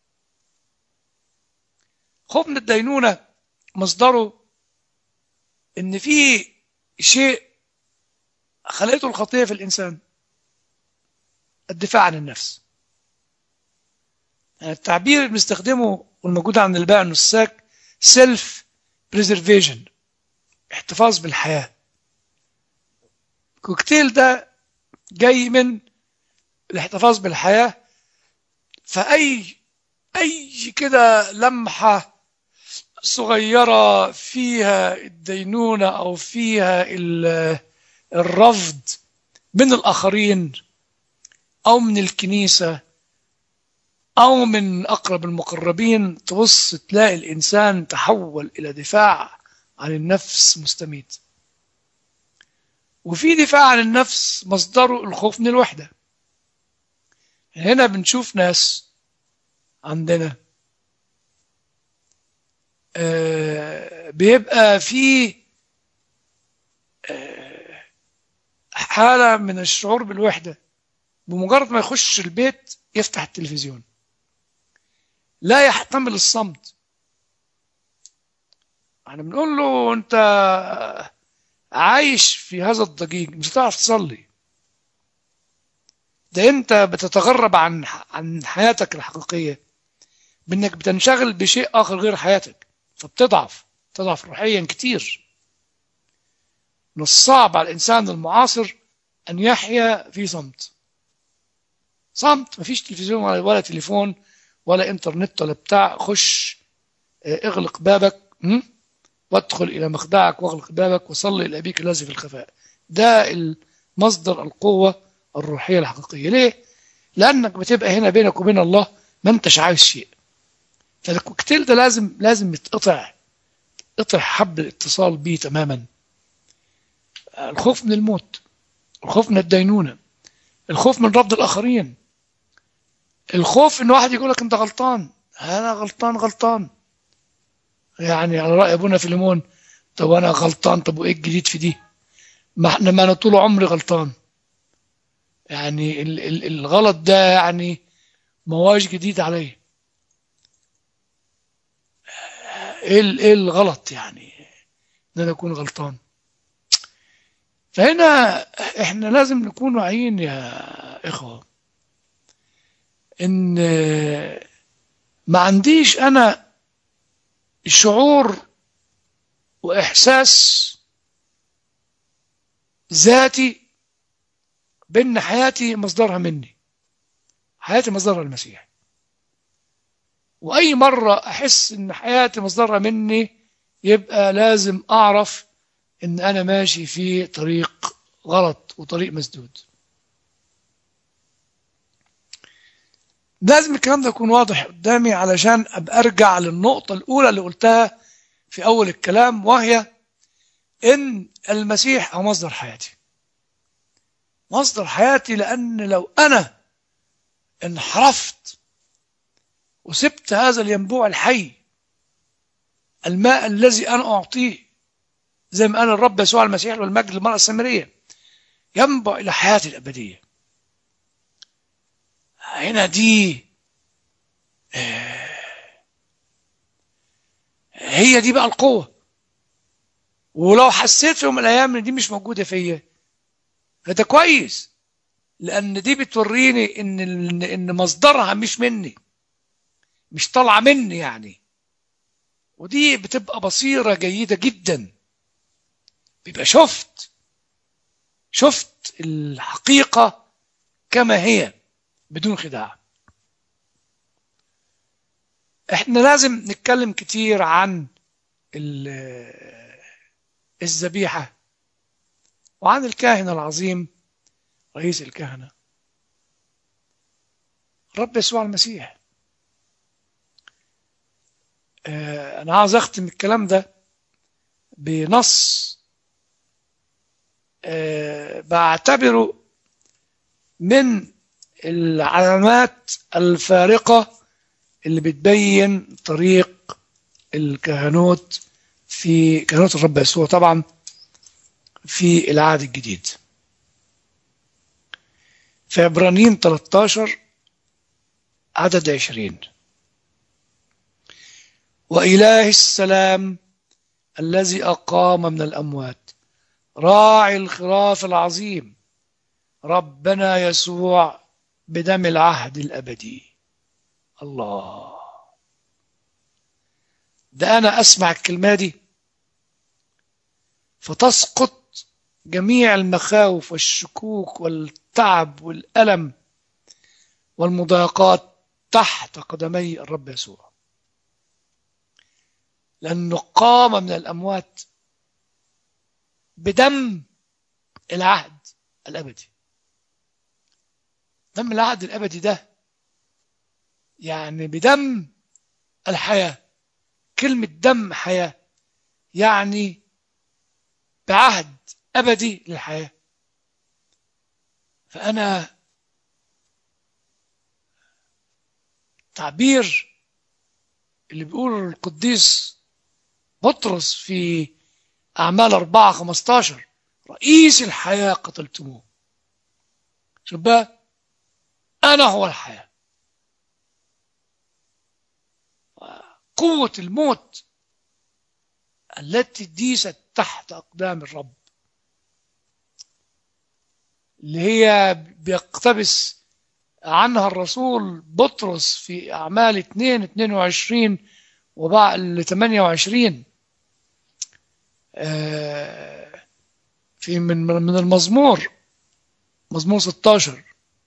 S2: خوف من الدينونة مصدره إن في شيء خلقته الخطية في الإنسان الدفاع عن النفس يعني التعبير اللي بنستخدمه والموجود عند الباقي النساك سيلف بريزرفيشن احتفاظ بالحياة الكوكتيل ده جاي من الاحتفاظ بالحياة فأي أي كده لمحة صغيرة فيها الدينونة أو فيها الرفض من الآخرين أو من الكنيسة أو من أقرب المقربين تبص تلاقي الإنسان تحول إلى دفاع عن النفس مستميت وفي دفاع عن النفس مصدره الخوف من الوحدة هنا بنشوف ناس عندنا آه بيبقى في آه حالة من الشعور بالوحدة بمجرد ما يخش البيت يفتح التلفزيون لا يحتمل الصمت احنا بنقول له انت عايش في هذا الضجيج مش هتعرف تصلي ده انت بتتغرب عن عن حياتك الحقيقيه بانك بتنشغل بشيء اخر غير حياتك فبتضعف تضعف روحيا كتير من الصعب على الانسان المعاصر ان يحيا في صمت صمت مفيش تلفزيون ولا, ولا تليفون ولا انترنت ولا بتاع خش اغلق بابك وادخل الى مخدعك واغلق بابك وصلي الى ابيك الذي في الخفاء ده مصدر القوه الروحيه الحقيقيه ليه لانك بتبقى هنا بينك وبين الله ما انتش عايز شيء فالكوكتيل ده لازم لازم يتقطع قطع حبل الاتصال بيه تماما الخوف من الموت الخوف من الدينونه الخوف من رفض الاخرين الخوف ان واحد يقول لك انت غلطان انا غلطان غلطان يعني على راي ابونا فيليمون طب انا غلطان طب وايه الجديد في دي ما احنا ما انا طول عمري غلطان يعني ال ال الغلط ده يعني ما هواش جديد عليا ايه ايه الغلط يعني ان انا اكون غلطان فهنا احنا لازم نكون واعيين يا اخوه ان ما عنديش انا شعور واحساس ذاتي بان حياتي مصدرها مني حياتي مصدرها المسيح واي مره احس ان حياتي مصدرها مني يبقى لازم اعرف ان انا ماشي في طريق غلط وطريق مسدود لازم الكلام ده يكون واضح قدامي علشان ابقى ارجع للنقطة الأولى اللي قلتها في أول الكلام وهي إن المسيح هو مصدر حياتي. مصدر حياتي لأن لو أنا انحرفت وسبت هذا الينبوع الحي الماء الذي أنا أعطيه زي ما قال الرب يسوع المسيح والمجد للمرأة السامرية ينبع إلى حياتي الأبدية هنا دي هي دي بقى القوة ولو حسيت في يوم من الأيام إن دي مش موجودة فيا فده كويس لأن دي بتوريني إن إن مصدرها مش مني مش طالعة مني يعني ودي بتبقى بصيرة جيدة جدا بيبقى شفت شفت الحقيقة كما هي بدون خداع احنا لازم نتكلم كتير عن الذبيحة وعن الكاهن العظيم رئيس الكهنة رب يسوع المسيح أنا عاوز أختم الكلام ده بنص بعتبره من العلامات الفارقة اللي بتبين طريق الكهنوت في كهنوت الرب يسوع طبعا في العهد الجديد في عبرانيين 13 عدد 20 وإله السلام الذي أقام من الأموات راعي الخراف العظيم ربنا يسوع بدم العهد الأبدي الله ده أنا أسمع الكلمة دي فتسقط جميع المخاوف والشكوك والتعب والألم والمضايقات تحت قدمي الرب يسوع لأنه قام من الأموات بدم العهد الأبدي دم العهد الأبدي ده يعني بدم الحياة كلمة دم حياة يعني بعهد أبدي للحياة فأنا تعبير اللي بيقول القديس بطرس في أعمال أربعة خمستاشر رئيس الحياة قتلتموه شوف بقى أنا هو الحياة قوة الموت التي ديست تحت أقدام الرب اللي هي بيقتبس عنها الرسول بطرس في أعمال 2 22 وبعد ل 28 في من من المزمور مزمور 16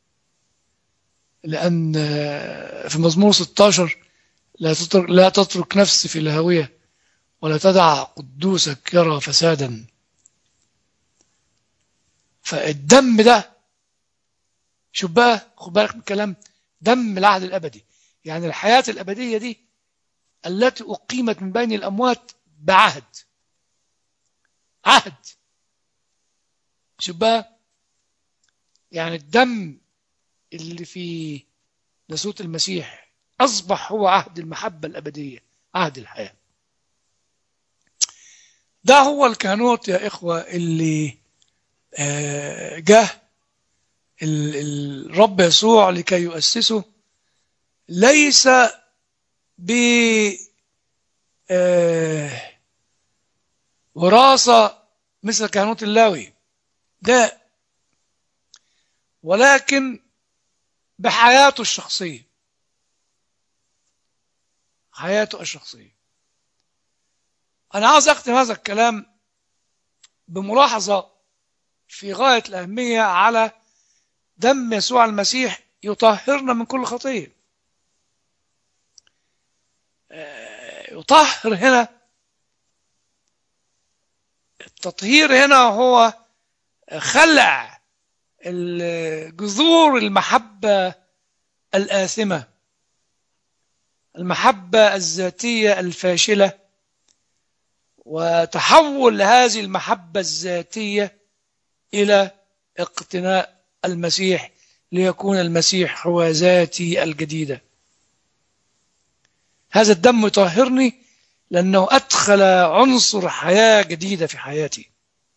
S2: لأن في مزمور 16 لا تترك لا تترك نفسي في الهاوية ولا تدع قدوسك يرى فسادا فالدم ده شوف بقى خد بالك من الكلام دم العهد الأبدي يعني الحياة الأبدية دي التي أقيمت من بين الأموات بعهد عهد شوف بقى يعني الدم اللي في ناسوت المسيح أصبح هو عهد المحبة الأبدية عهد الحياة ده هو الكهنوت يا إخوة اللي جه الرب يسوع لكي يؤسسه ليس ب وراثة مثل كهنوت اللاوي ده ولكن بحياته الشخصية حياته الشخصية أنا عاوز أختم هذا الكلام بملاحظة في غاية الأهمية على دم يسوع المسيح يطهرنا من كل خطية يطهر هنا التطهير هنا هو خلع جذور المحبة الآثمة المحبة الذاتية الفاشلة وتحول هذه المحبة الذاتية إلى اقتناء المسيح ليكون المسيح هو ذاتي الجديدة هذا الدم يطهرني لأنه أدخل عنصر حياة جديدة في حياتي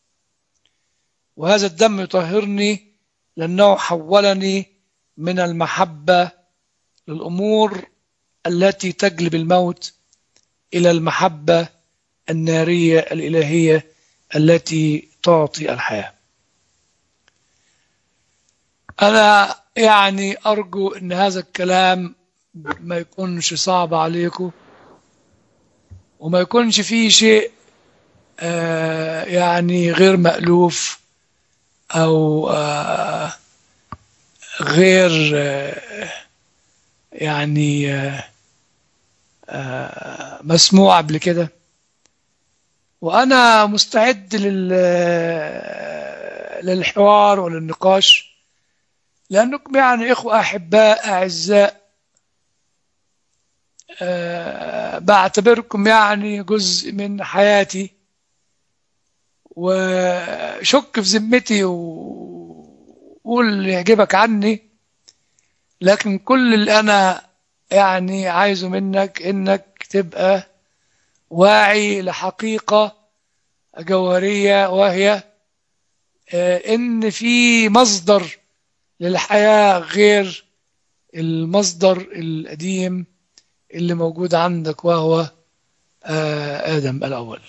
S2: وهذا الدم يطهرني لأنه حولني من المحبة للأمور التي تجلب الموت إلى المحبة النارية الإلهية التي تعطي الحياة أنا يعني أرجو أن هذا الكلام ما يكونش صعب عليكم وما يكونش فيه شيء آه يعني غير مألوف أو آه غير آه يعني مسموع قبل كده وأنا مستعد للحوار وللنقاش لأنكم يعني إخوة أحباء أعزاء بعتبركم يعني جزء من حياتي وشك في ذمتي وقول اللي يعجبك عني لكن كل اللي أنا يعني عايزه منك إنك تبقى واعي لحقيقة جوهرية وهي إن في مصدر للحياة غير المصدر القديم اللي موجود عندك وهو آدم الأول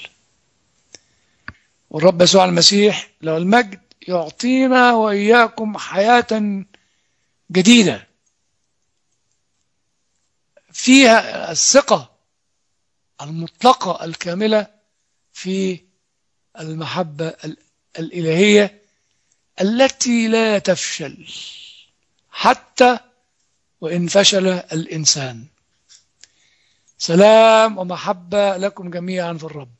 S2: والرب يسوع المسيح لو المجد يعطينا وإياكم حياة جديدة فيها الثقة المطلقة الكاملة في المحبة ال- الإلهية التي لا تفشل حتى وإن فشل الإنسان سلام ومحبة لكم جميعا في الرب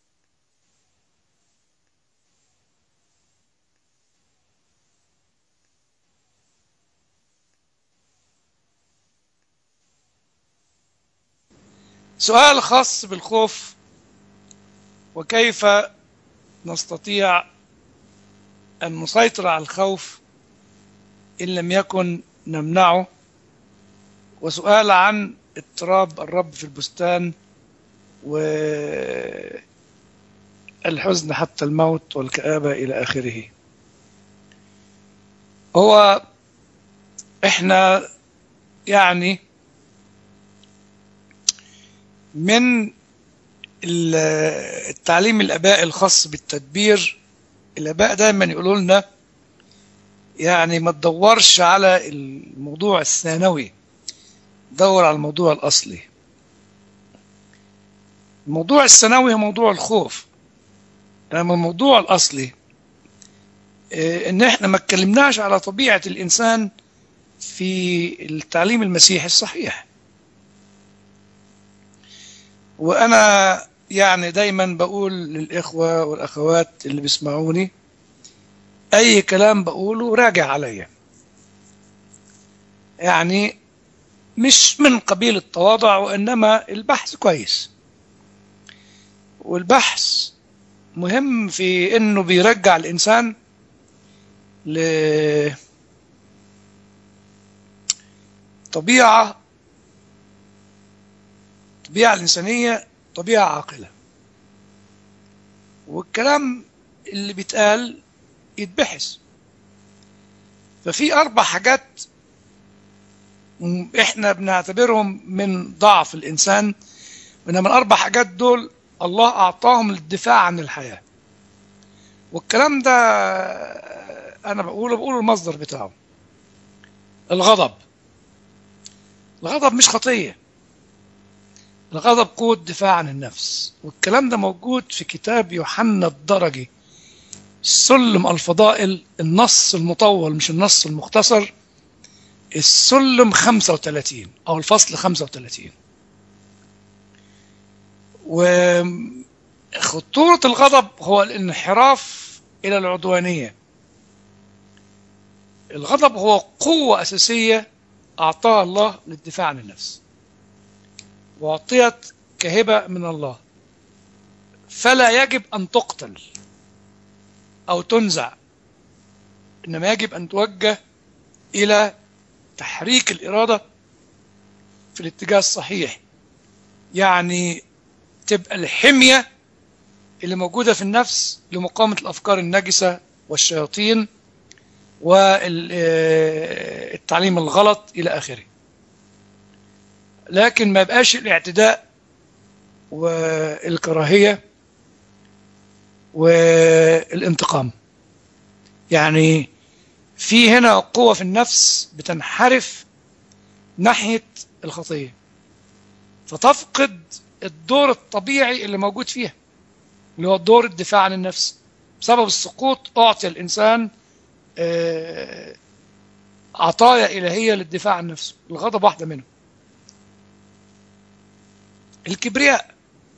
S2: سؤال خاص بالخوف وكيف نستطيع أن نسيطر على الخوف إن لم يكن نمنعه وسؤال عن اضطراب الرب في البستان والحزن حتى الموت والكآبة إلى آخره هو احنا يعني من ال- التعليم الآباء الخاص بالتدبير الآباء دايما يقولوا لنا يعني ما تدورش على الموضوع الثانوي دور على الموضوع الأصلي الموضوع الثانوي هو موضوع الخوف أما الموضوع الأصلي آه، إن إحنا ما اتكلمناش على طبيعة الإنسان في التعليم المسيحي الصحيح وأنا يعني دايما بقول للإخوة والأخوات اللي بيسمعوني أي كلام بقوله راجع عليا يعني مش من قبيل التواضع وإنما البحث كويس والبحث مهم في إنه بيرجع الإنسان لطبيعة الطبيعة الإنسانية طبيعة عاقلة والكلام اللي بيتقال يتبحث ففي أربع حاجات م- إحنا بنعتبرهم من ضعف الإنسان إنما الأربع حاجات دول الله أعطاهم للدفاع عن الحياة والكلام ده أنا بقوله بقوله المصدر بتاعه الغضب الغضب مش خطية الغضب قوة دفاع عن النفس والكلام ده موجود في كتاب يوحنا الدرجي سلم الفضائل النص المطول مش النص المختصر السلم 35 أو الفصل 35 وخطورة الغضب هو الانحراف إلى العدوانية الغضب هو قوة أساسية أعطاها الله للدفاع عن النفس وأعطيت كهبة من الله فلا يجب أن تقتل أو تنزع إنما يجب أن توجه إلى تحريك الإرادة في الاتجاه الصحيح يعني تبقى الحمية اللي موجودة في النفس لمقاومة الأفكار النجسة والشياطين والتعليم الغلط إلى آخره لكن ما يبقاش الاعتداء والكراهية والانتقام يعني في هنا قوة في النفس بتنحرف ناحية الخطية فتفقد الدور الطبيعي اللي موجود فيها اللي هو دور الدفاع عن النفس بسبب السقوط أعطي الإنسان آه، عطايا إلهية للدفاع عن نفسه الغضب واحدة منهم الكبرياء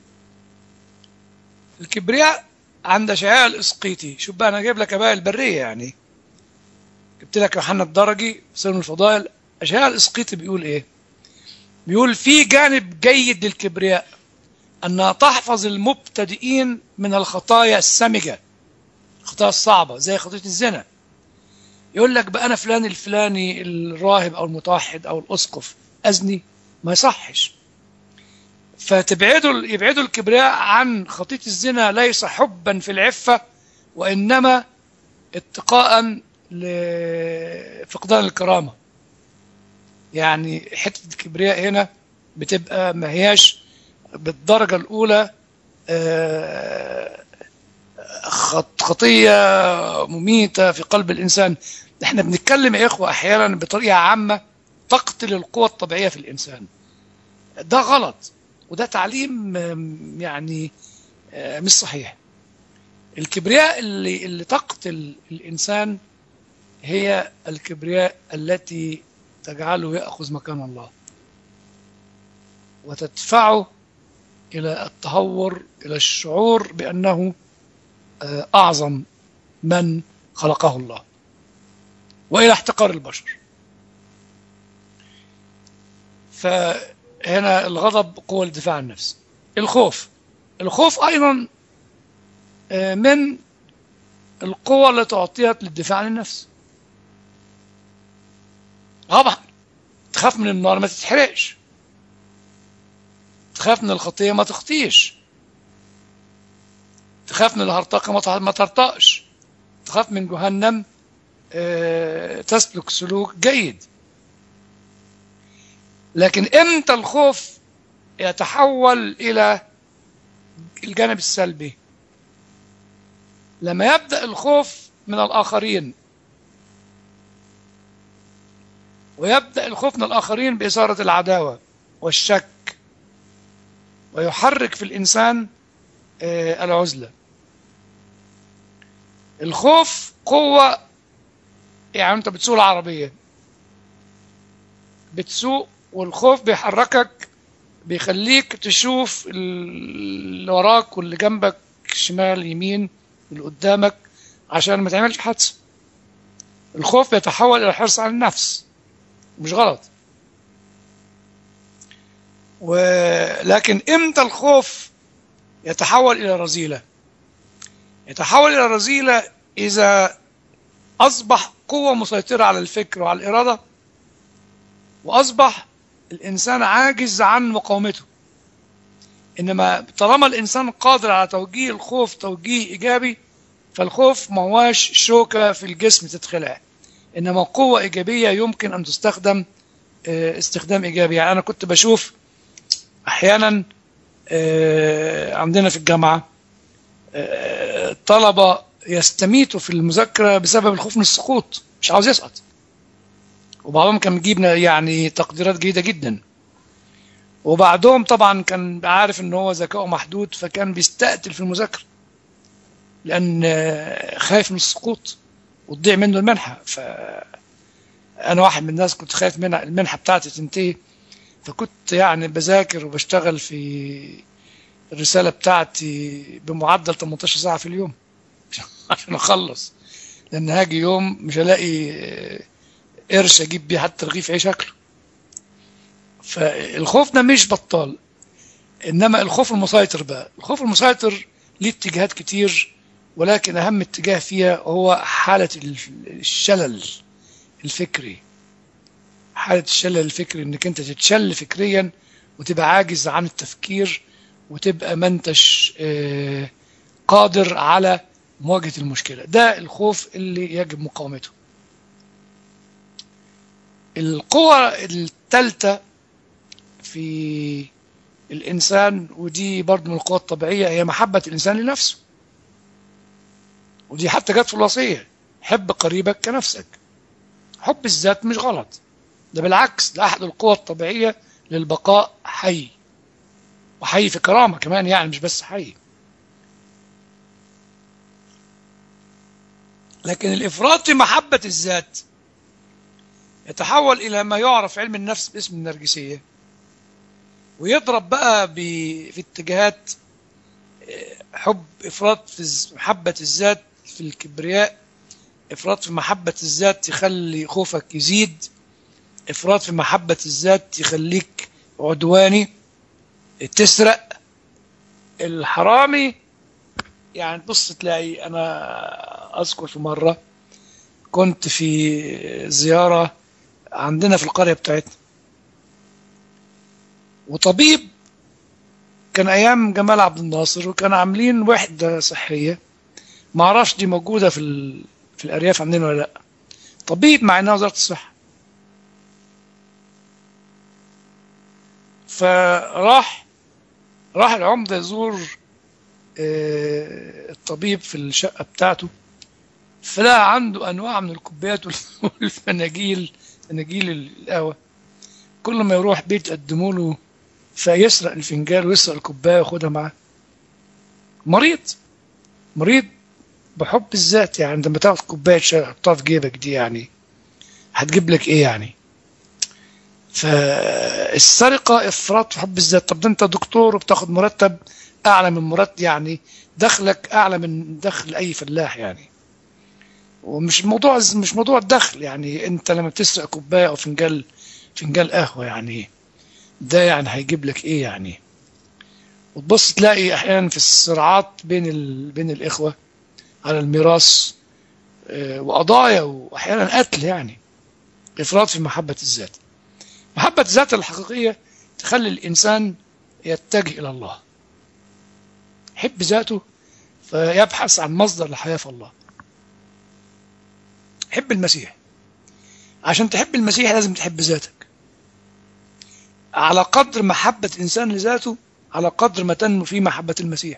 S2: الكبرياء عند شعاع الإسقيطي شوف بقى أنا جايب لك بقى البرية يعني جبت لك يوحنا الدرجي سلم الفضائل أشعاع الإسقيطي بيقول إيه بيقول في جانب جيد للكبرياء أنها تحفظ المبتدئين من الخطايا السمجة الخطايا الصعبة زي خطية الزنا يقول لك بقى أنا فلان الفلاني الراهب أو المتوحد أو الأسقف أزني ما يصحش فتبعدوا يبعدوا الكبرياء عن خطية الزنا ليس حبا في العفة وإنما اتقاء لفقدان الكرامة يعني حتة الكبرياء هنا بتبقى ما هياش بالدرجة الأولى آه، خط- خطية مميتة في قلب الإنسان احنا بنتكلم يا إخوة أحيانا بطريقة عامة تقتل القوة الطبيعية في الإنسان ده غلط وده تعليم آم، يعني آه، مش صحيح الكبرياء اللي اللي تقتل الإنسان هي الكبرياء التي تجعله يأخذ مكان الله وتدفعه إلى التهور إلى الشعور بأنه آه، أعظم من خلقه الله وإلى احتقار البشر فهنا الغضب قوة للدفاع عن النفس الخوف الخوف أيضا آه، من القوة التي أعطيت للدفاع عن النفس طبعا تخاف من النار ما تتحرقش تخاف من الخطية ما تخطيش تخاف من الهرطقة ما ت- ما ترتقش تخاف من جهنم آه، تسلك سلوك جيد لكن امتى الخوف يتحول الى الجانب السلبي لما يبدأ الخوف من الآخرين ويبدأ الخوف من الآخرين بإثارة العداوة والشك ويحرك في الإنسان آه، العزلة الخوف قوة يعني أنت بتسوق العربية بتسوق والخوف بيحركك بيخليك تشوف اللي وراك واللي جنبك شمال يمين واللي قدامك عشان ما تعملش حادثة الخوف بيتحول إلى الحرص على النفس مش غلط ولكن امتى الخوف يتحول إلى رذيلة يتحول إلى رذيلة إذا أصبح قوة مسيطرة على الفكر وعلى الإرادة وأصبح الإنسان عاجز عن مقاومته إنما طالما الإنسان قادر على توجيه الخوف توجيه إيجابي فالخوف ما هواش شوكة في الجسم تتخلع إنما قوة إيجابية يمكن أن تستخدم آه، استخدام إيجابي يعني أنا كنت بشوف أحيانا آه، عندنا في الجامعة آه، طلبة يستميتوا في المذاكرة بسبب الخوف من السقوط مش عاوز يسقط وبعضهم كان بيجيب يعني تقديرات جيدة جدا وبعدهم طبعا كان عارف ان هو ذكائه محدود فكان بيستقتل في المذاكرة لان آه، خايف من السقوط وتضيع منه المنحة ف انا واحد من الناس كنت خايف من المنحة بتاعتي تنتهي فكنت يعني بذاكر وبشتغل في الرسالة بتاعتي بمعدل 18 ساعة في اليوم عشان اخلص لان هاجي يوم مش هلاقي آه، قرش اجيب بيه حتى رغيف عيش اكله فالخوف ده مش بطال انما الخوف المسيطر بقى الخوف المسيطر ليه اتجاهات كتير ولكن اهم اتجاه فيها هو حالة الشلل الفكري حالة الشلل الفكري انك انت تتشل فكريا وتبقى عاجز عن التفكير وتبقى ما انتش آه، قادر على مواجهة المشكلة ده الخوف اللي يجب مقاومته القوة الثالثة في الإنسان ودي برضه من القوى الطبيعية هي محبة الإنسان لنفسه ودي حتى جت في الوصية حب قريبك كنفسك حب الذات مش غلط ده بالعكس ده أحد القوى الطبيعية للبقاء حي وحي في كرامة كمان يعني مش بس حي لكن الإفراط في محبة الذات يتحول إلى ما يعرف علم النفس باسم النرجسية ويضرب بقى ب- في اتجاهات آه، حب إفراط في الز- محبة الذات في الكبرياء إفراط في محبة الذات يخلي خوفك يزيد إفراط في محبة الذات يخليك عدواني تسرق الحرامي يعني بص تلاقي أنا أذكر في مرة كنت في زيارة عندنا في القرية بتاعتنا وطبيب كان أيام جمال عبد الناصر وكانوا عاملين وحدة صحية معرفش دي موجودة في ال... في الأرياف عندنا ولا لأ طبيب مع إنها وزارة الصحة فراح راح العمدة يزور آه، الطبيب في الشقة بتاعته فلقى عنده أنواع من الكوبايات والفناجيل فناجيل القهوة كل ما يروح بيت يقدموا له فيسرق الفنجان ويسرق الكوبايه وياخدها معاه مريض مريض بحب الذات يعني لما تاخد كوبايه شاي تحطها في جيبك دي يعني هتجيب لك ايه يعني فالسرقه افراط في حب الذات طب ده انت دكتور وبتاخد مرتب اعلى من مرتب يعني دخلك اعلى من دخل اي فلاح يعني ومش موضوع مش موضوع الدخل يعني انت لما بتسرق كوبايه او فنجان فنجان قهوه يعني ده يعني هيجيب لك ايه يعني وتبص تلاقي احيانا في الصراعات بين ال... بين الاخوه على الميراث آه، وقضايا واحيانا قتل يعني افراط في محبه الذات محبه الذات الحقيقيه تخلي الانسان يتجه الى الله يحب ذاته فيبحث عن مصدر الحياه في الله حب المسيح عشان تحب المسيح لازم تحب ذاتك على قدر محبة الإنسان لذاته على قدر ما تنمو في محبة المسيح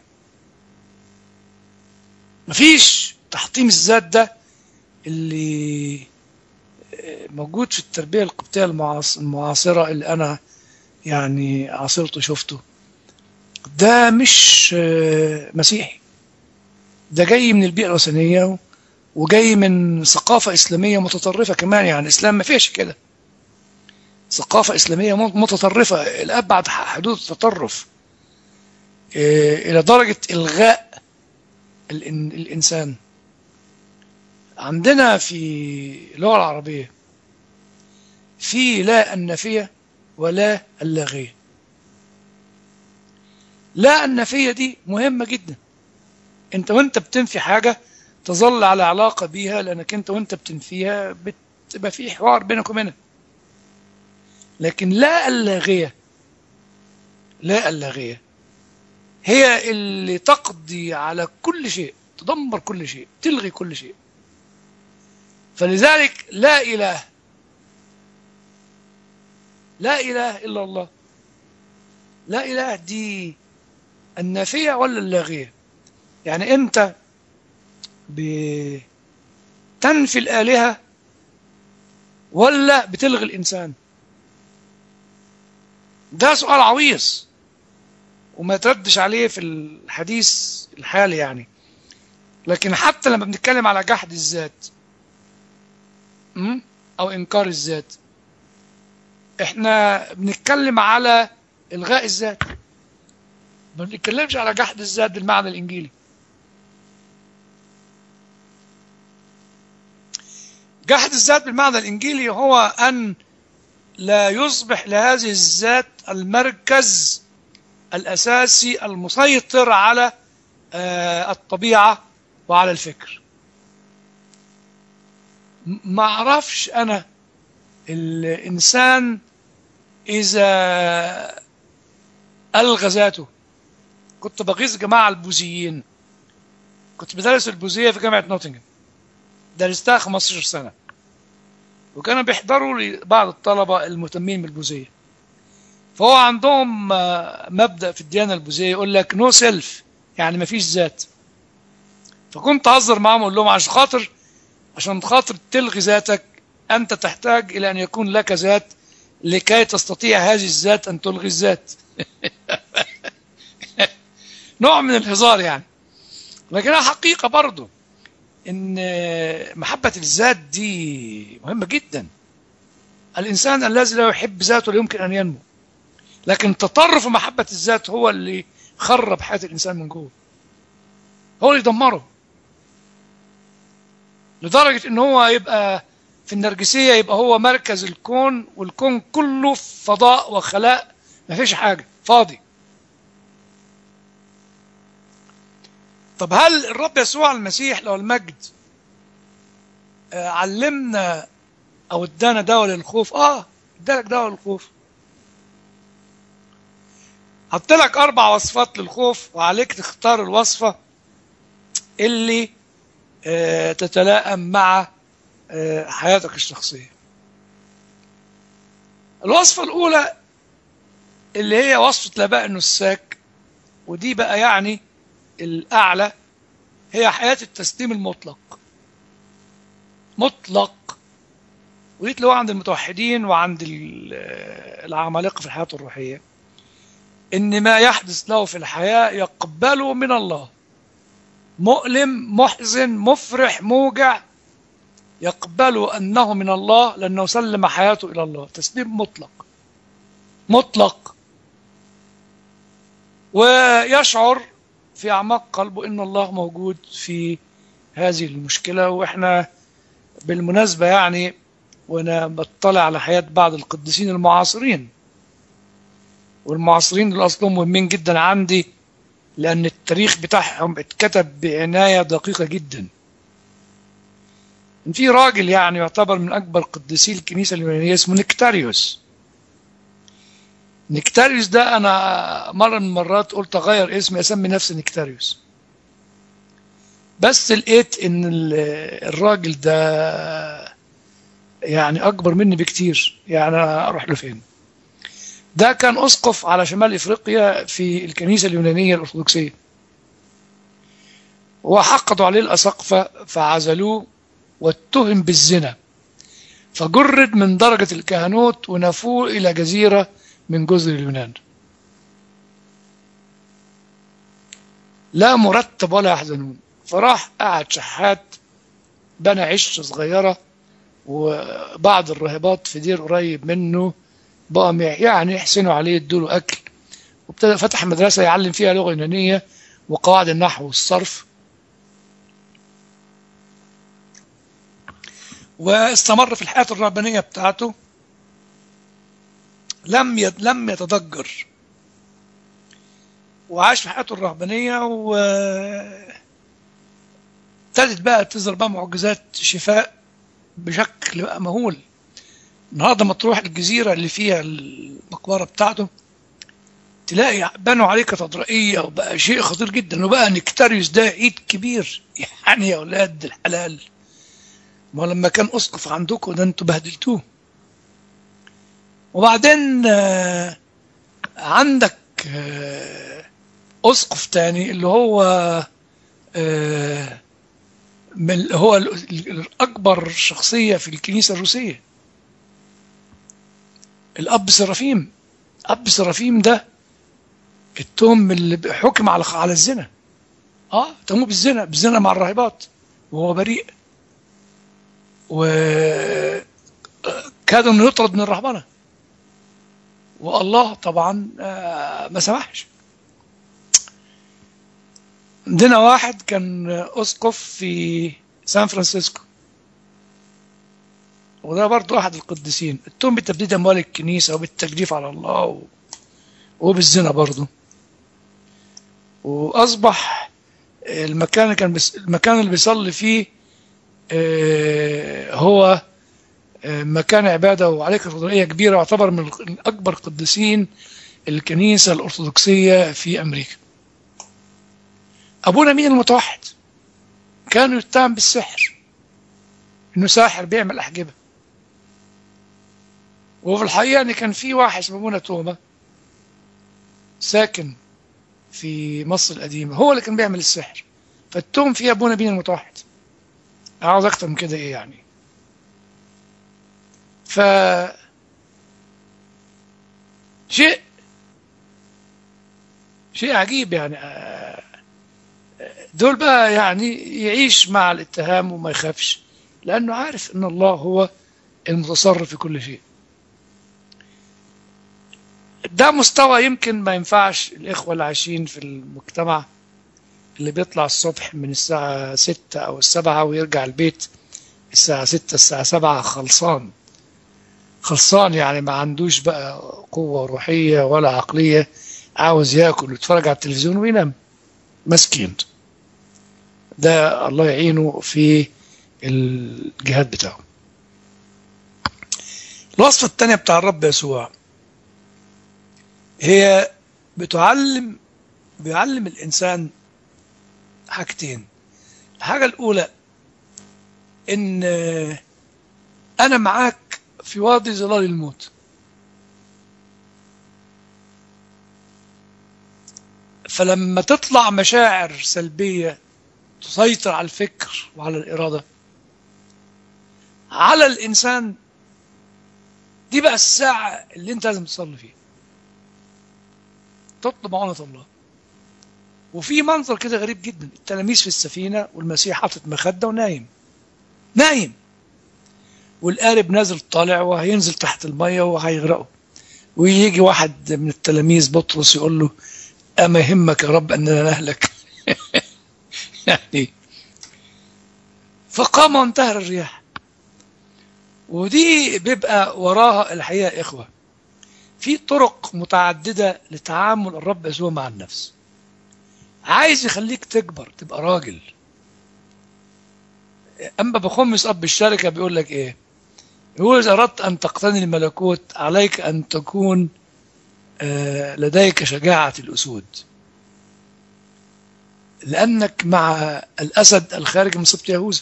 S2: مفيش تحطيم الذات ده اللي موجود في التربية القبطية المعاص- المعاصرة اللي أنا يعني عاصرته شفته ده مش آه، مسيحي ده جاي من البيئة الوثنية وجاي من ثقافة إسلامية متطرفة كمان يعني الإسلام ما فيش كده ثقافة إسلامية متطرفة الأبعد حدود التطرف إيه، إلى درجة إلغاء الإن- الإنسان عندنا في اللغة العربية في لا النافية ولا اللاغية لا النافية دي مهمة جدا انت وانت بتنفي حاجة تظل على علاقة بيها لانك انت وانت بتنفيها بتبقى في حوار بينك وبينها لكن لا اللاغية لا اللاغية هي اللي تقضي على كل شيء تدمر كل شيء تلغي كل شيء فلذلك لا إله لا إله إلا الله لا إله دي النافية ولا اللاغية يعني أنت بتنفي الآلهة ولا بتلغي الإنسان ده سؤال عويص وما تردش عليه في الحديث الحالي يعني لكن حتى لما بنتكلم على جحد الذات م? او انكار الذات احنا بنتكلم على الغاء الذات ما بنتكلمش على جحد الذات بالمعنى الانجيلي جحد الذات بالمعنى الانجيلي هو ان لا يصبح لهذه الذات المركز الاساسي المسيطر على آه، الطبيعه وعلى الفكر م- ما اعرفش انا الانسان اذا الغى ذاته كنت بغيظ جماعه البوذيين كنت بدرس البوذيه في جامعه نوتنغهام درستها 15 سنه وكانوا بيحضروا لي بعض الطلبه المهتمين بالبوذيه فهو عندهم آه، مبدا في الديانه البوذيه يقول لك نو سيلف يعني ما فيش ذات فكنت اهزر معاهم اقول لهم عشان خاطر عشان خاطر تلغي ذاتك انت تحتاج الى ان يكون لك ذات لكي تستطيع هذه الذات ان تلغي الذات نوع من الهزار يعني لكنها حقيقه برضه ان محبه الذات دي مهمه جدا الانسان الذي لا يحب ذاته لا يمكن ان ينمو لكن تطرف محبه الذات هو اللي خرب حياه الانسان من جوه هو اللي يدمره لدرجه ان هو يبقى في النرجسيه يبقى هو مركز الكون والكون كله فضاء وخلاء ما فيش حاجه فاضي طب هل الرب يسوع المسيح له المجد آه، علمنا او ادانا دواء للخوف اه ادالك دواء للخوف حط لك اربع وصفات للخوف وعليك تختار الوصفه اللي آه، تتلائم مع آه، حياتك الشخصيه الوصفه الاولى اللي هي وصفه لباء النساك ودي بقى يعني الأعلى هي حياة التسليم المطلق مطلق ودي تلاقوها عند المتوحدين وعند ال- العمالقة في الحياة الروحية إن ما يحدث له في الحياة يقبله من الله مؤلم محزن مفرح موجع يقبله أنه من الله لأنه سلم حياته إلى الله تسليم مطلق مطلق ويشعر في أعماق قلبه أن الله موجود في هذه المشكلة وإحنا بالمناسبة يعني وأنا بطلع على حياة بعض القديسين المعاصرين والمعاصرين دول أصلهم مهمين جدا عندي لأن التاريخ بتاعهم اتكتب بعناية دقيقة جدا في راجل يعني يعتبر من أكبر قديسي الكنيسة اليونانية اسمه نكتاريوس نكتاريوس ده أنا مرة من المرات قلت أغير اسمي أسمي نفسي نكتاريوس بس لقيت إن الراجل ده يعني أكبر مني بكتير يعني أروح له فين ده كان أسقف على شمال إفريقيا في الكنيسة اليونانية الأرثوذكسية وحقدوا عليه الأساقفة فعزلوه واتهم بالزنا فجرد من درجة الكهنوت ونفوه إلى جزيرة من جزر اليونان لا مرتب ولا يحزنون فراح قعد شحات بنى عش صغيرة وبعض الراهبات في دير قريب منه بقى يعني يحسنوا عليه يدوا أكل وابتدى فتح مدرسة يعلم فيها لغة يونانية وقواعد النحو والصرف واستمر في الحياة الرهبانية بتاعته لم يد لم يتضجر وعاش في حياته الرهبانية و ابتدت بقى تظهر بقى معجزات شفاء بشكل بقى مهول النهارده ما تروح الجزيرة اللي فيها المقبرة بتاعته تلاقي بنوا عليه كاتدرائية وبقى شيء خطير جدا وبقى نكتاريوس ده عيد كبير يعني يا أولاد الحلال ما لما كان أسقف عندكم ده انتوا بهدلتوه وبعدين آه عندك آه أسقف تاني اللي هو آه من هو الأكبر شخصية في الكنيسة الروسية الأب سرافيم أب سرافيم ده التهم اللي حكم على على الزنا اه تهمه بالزنا بالزنا مع الراهبات وهو بريء وكاد انه يطرد من الرهبنه والله طبعا ما سمحش عندنا واحد كان اسقف في سان فرانسيسكو وده برضه احد القديسين اتهم بتبديد اموال الكنيسه وبالتجديف على الله و... وبالزنا برضه واصبح المكان اللي كان بس... المكان اللي بيصلي فيه هو مكان عبادة وعليه كاتدرائية كبيرة يعتبر من أكبر قديسين الكنيسة الأرثوذكسية في أمريكا أبونا مين المتوحد كانوا يتهم بالسحر إنه ساحر بيعمل أحجبة وفي الحقيقة إن كان في واحد اسمه أبونا توما ساكن في مصر القديمة هو اللي كان بيعمل السحر فالتهم فيه أبونا مين المتوحد عاوز اكتر من كده ايه يعني ف شيء شيء عجيب يعني دول بقى يعني يعيش مع الاتهام وما يخافش لانه عارف ان الله هو المتصرف في كل شيء ده مستوى يمكن ما ينفعش الاخوه اللي عايشين في المجتمع اللي بيطلع الصبح من الساعة ستة أو السبعة ويرجع البيت الساعة ستة الساعة سبعة خلصان خلصان يعني ما عندوش بقى قوة روحية ولا عقلية عاوز ياكل ويتفرج على التلفزيون وينام مسكين ده الله يعينه في الجهاد بتاعه الوصفة الثانية بتاع الرب يسوع هي بتعلم بيعلم الإنسان حاجتين الحاجة الأولى إن أنا معاك في وادي ظلال الموت فلما تطلع مشاعر سلبية تسيطر على الفكر وعلى الإرادة على الإنسان دي بقى الساعة اللي أنت لازم تصلي فيها تطلب معونة الله وفي منظر كده غريب جدا التلاميذ في السفينة والمسيح حاطط مخدة ونايم نايم والقارب نازل طالع وهينزل تحت المية وهيغرقه ويجي واحد من التلاميذ بطرس يقول له أما يهمك يا رب أننا نهلك يعني فقام وانتهر الرياح ودي بيبقى وراها الحقيقة إخوة في طرق متعددة لتعامل الرب يسوع مع النفس عايز يخليك تكبر تبقى راجل أما بخمس أب الشركة بيقول لك إيه يقول إذا أردت أن تقتني الملكوت عليك أن تكون آه لديك شجاعة الأسود لأنك مع الأسد الخارج من سبط يهوذا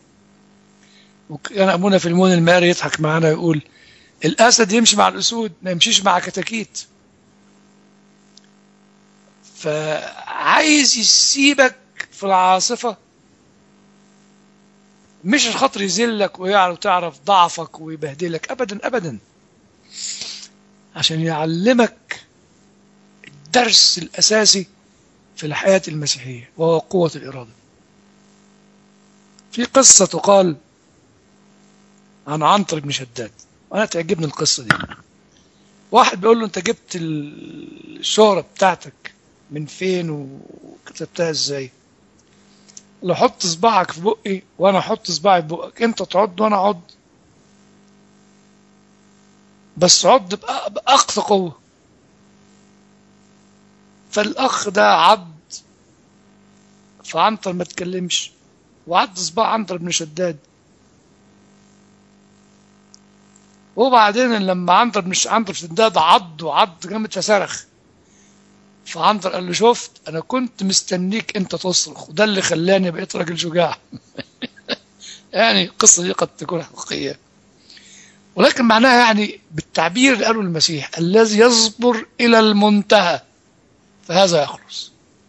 S2: وكان أبونا في المون الماري يضحك معنا يقول الأسد يمشي مع الأسود ما يمشيش مع كتاكيت فعايز يسيبك في العاصفة مش الخطر يذلك ويعرف تعرف ضعفك ويبهدلك أبدا أبدا عشان يعلمك الدرس الأساسي في الحياة المسيحية وهو قوة الإرادة في قصة تقال عن عنتر بن شداد وأنا تعجبني القصة دي واحد بيقول له أنت جبت الشهرة بتاعتك من فين وكتبتها ازاي لو حط صباعك في بقي وانا احط صباعي في بقك انت تعض وانا اعض بس عض باقصى قوه فالاخ ده عض فعنتر ما تكلمش وعض صباع عنتر بن شداد وبعدين لما عنتر مش عنتر بن شداد عض وعض جامد فصرخ فعنتر قال له شفت انا كنت مستنيك انت تصرخ وده اللي خلاني بقيت راجل شجاع يعني القصه دي قد تكون حقيقيه ولكن معناها يعني بالتعبير اللي قاله المسيح الذي يصبر الى المنتهى فهذا يخلص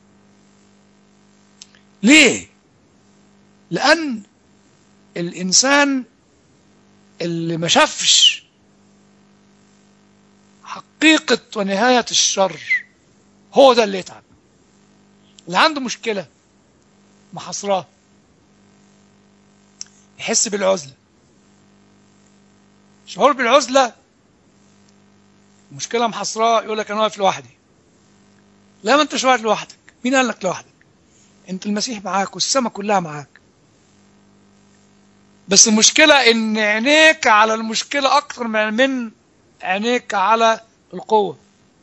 S2: ليه لان الانسان اللي ما شافش حقيقه ونهايه الشر هو ده اللي يتعب اللي عنده مشكلة محاصراه يحس بالعزلة شعور بالعزلة مشكلة محاصراه يقول لك أنا واقف لوحدي لا ما أنتش واقف لوحدك مين قال لك لوحدك أنت المسيح معاك والسماء كلها معاك بس المشكلة إن عينيك على المشكلة أكتر من عينيك على القوة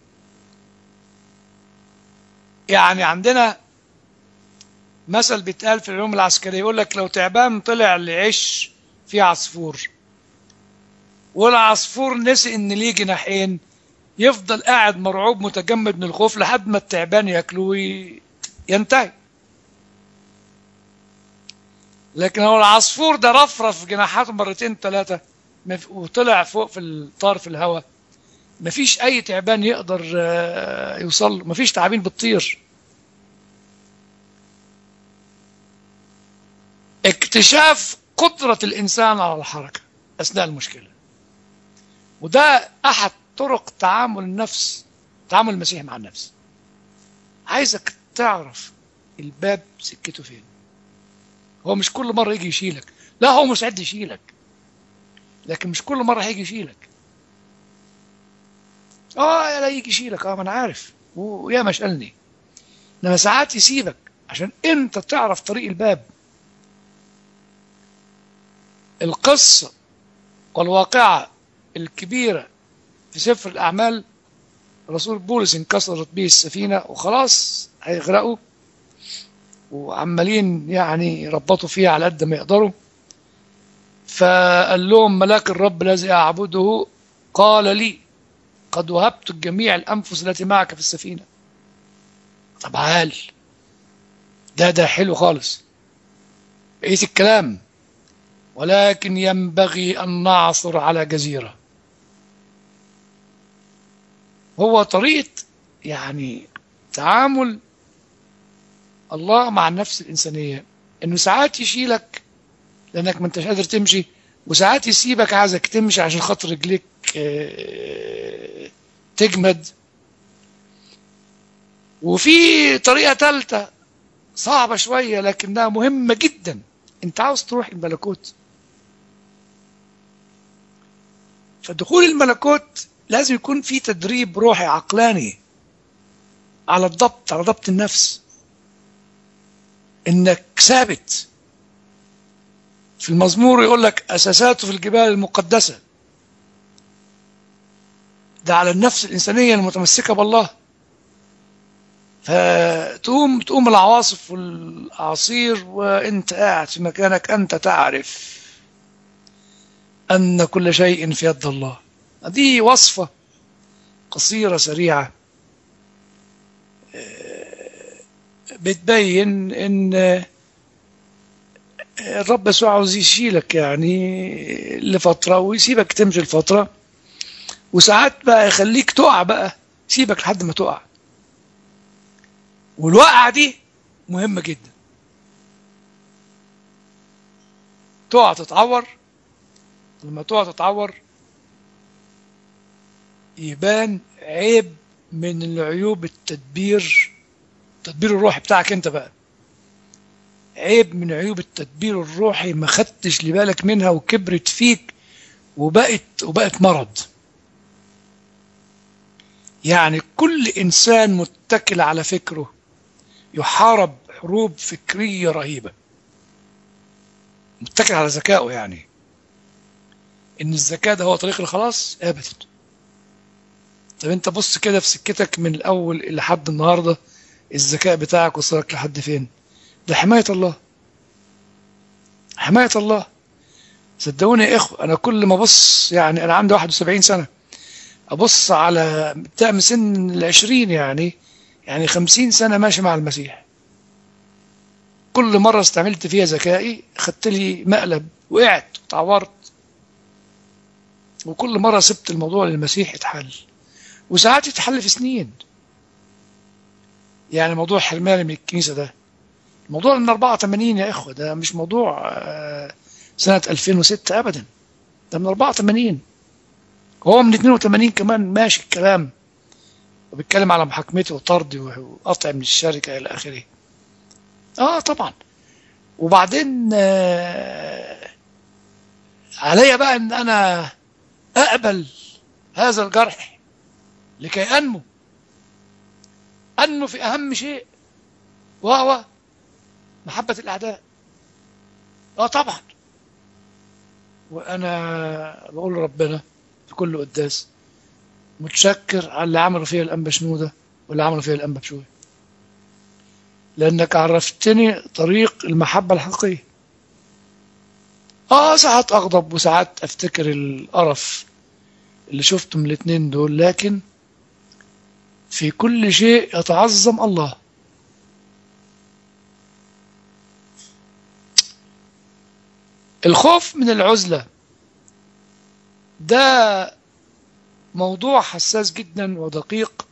S2: يعني عندنا مثل بيتقال في العلوم العسكرية يقول لك لو تعبان طلع لعش فيه عصفور والعصفور نسي ان ليه جناحين يفضل قاعد مرعوب متجمد من الخوف لحد ما التعبان ياكله ينتهي لكن لو العصفور ده رفرف جناحاته مرتين ثلاثة وطلع فوق في الطار في الهواء مفيش اي تعبان يقدر يوصل له مفيش تعابين بتطير اكتشاف قدرة الإنسان على الحركة أثناء المشكلة وده أحد طرق تعامل النفس تعامل المسيح مع النفس عايزك تعرف الباب سكته فين هو مش كل مرة يجي يشيلك لا هو مستعد يشيلك لكن مش كل مرة هيجي يشيلك اه لا يجي يشيلك اه ما انا عارف ويا ما شالني انما ساعات يسيبك عشان انت تعرف طريق الباب القصة والواقعة الكبيرة في سفر الأعمال رسول بولس انكسرت به السفينة وخلاص هيغرقوا وعمالين يعني يربطوا فيها على قد ما يقدروا فقال لهم ملاك الرب الذي أعبده قال لي قد وهبت جميع الأنفس التي معك في السفينة طب عال ده ده حلو خالص بقية الكلام ولكن ينبغي أن نعثر على جزيرة هو طريقة يعني تعامل الله مع النفس الإنسانية إنه ساعات يشيلك لأنك ما أنتش قادر تمشي وساعات يسيبك عايزك تمشي عشان خاطر رجليك تجمد وفي طريقة ثالثة صعبة شوية لكنها مهمة جدا انت عاوز تروح الملكوت فدخول الملكوت لازم يكون في تدريب روحي عقلاني على الضبط على ضبط النفس انك ثابت في المزمور يقول لك اساساته في الجبال المقدسه ده على النفس الانسانيه المتمسكه بالله فتقوم تقوم العواصف والاعاصير وانت قاعد في مكانك انت تعرف ان كل شيء في يد الله دي وصفه قصيره سريعه بتبين ان الرب يسوع عاوز يشيلك يعني لفتره ويسيبك تمشي لفتره وساعات بقى يخليك تقع بقى سيبك لحد ما تقع والوقعه دي مهمه جدا تقع تتعور لما تقع تتعور يبان عيب من العيوب التدبير التدبير الروحي بتاعك انت بقى عيب من عيوب التدبير الروحي ما خدتش لبالك منها وكبرت فيك وبقت وبقت مرض يعني كل انسان متكل على فكره يحارب حروب فكريه رهيبه متكل على ذكائه يعني ان الذكاء ده هو طريق الخلاص ابدا طب انت بص كده في سكتك من الاول لحد النهارده الذكاء بتاعك وصلك لحد فين ده حمايه الله حمايه الله صدقوني يا اخوه انا كل ما ابص يعني انا عندي 71 سنه ابص على بتاع من سن العشرين يعني يعني خمسين سنة ماشي مع المسيح كل مرة استعملت فيها ذكائي خدت لي مقلب وقعت وتعورت وكل مرة سبت الموضوع للمسيح يتحل وساعات يتحل في سنين يعني موضوع حرماني من الكنيسة ده موضوع من 84 يا إخوة ده مش موضوع سنة 2006 أبدا ده من 84 هو من 82 كمان ماشي الكلام وبيتكلم على محاكمتي وطردي وقطع من الشركة إلى آخره آه طبعا وبعدين آه عليا بقى إن أنا أقبل هذا الجرح لكي أنمو أنمو في أهم شيء وهو محبة الأعداء آه طبعا وأنا بقول لربنا في كل قداس متشكر على اللي عملوا فيها الأنبا شنودة واللي عملوا فيها الأنبا بشوي لأنك عرفتني طريق المحبة الحقيقية آه ساعات أغضب وساعات أفتكر القرف اللي شفته من الاتنين دول لكن في كل شيء يتعظم الله الخوف من العزلة ده موضوع حساس جدا ودقيق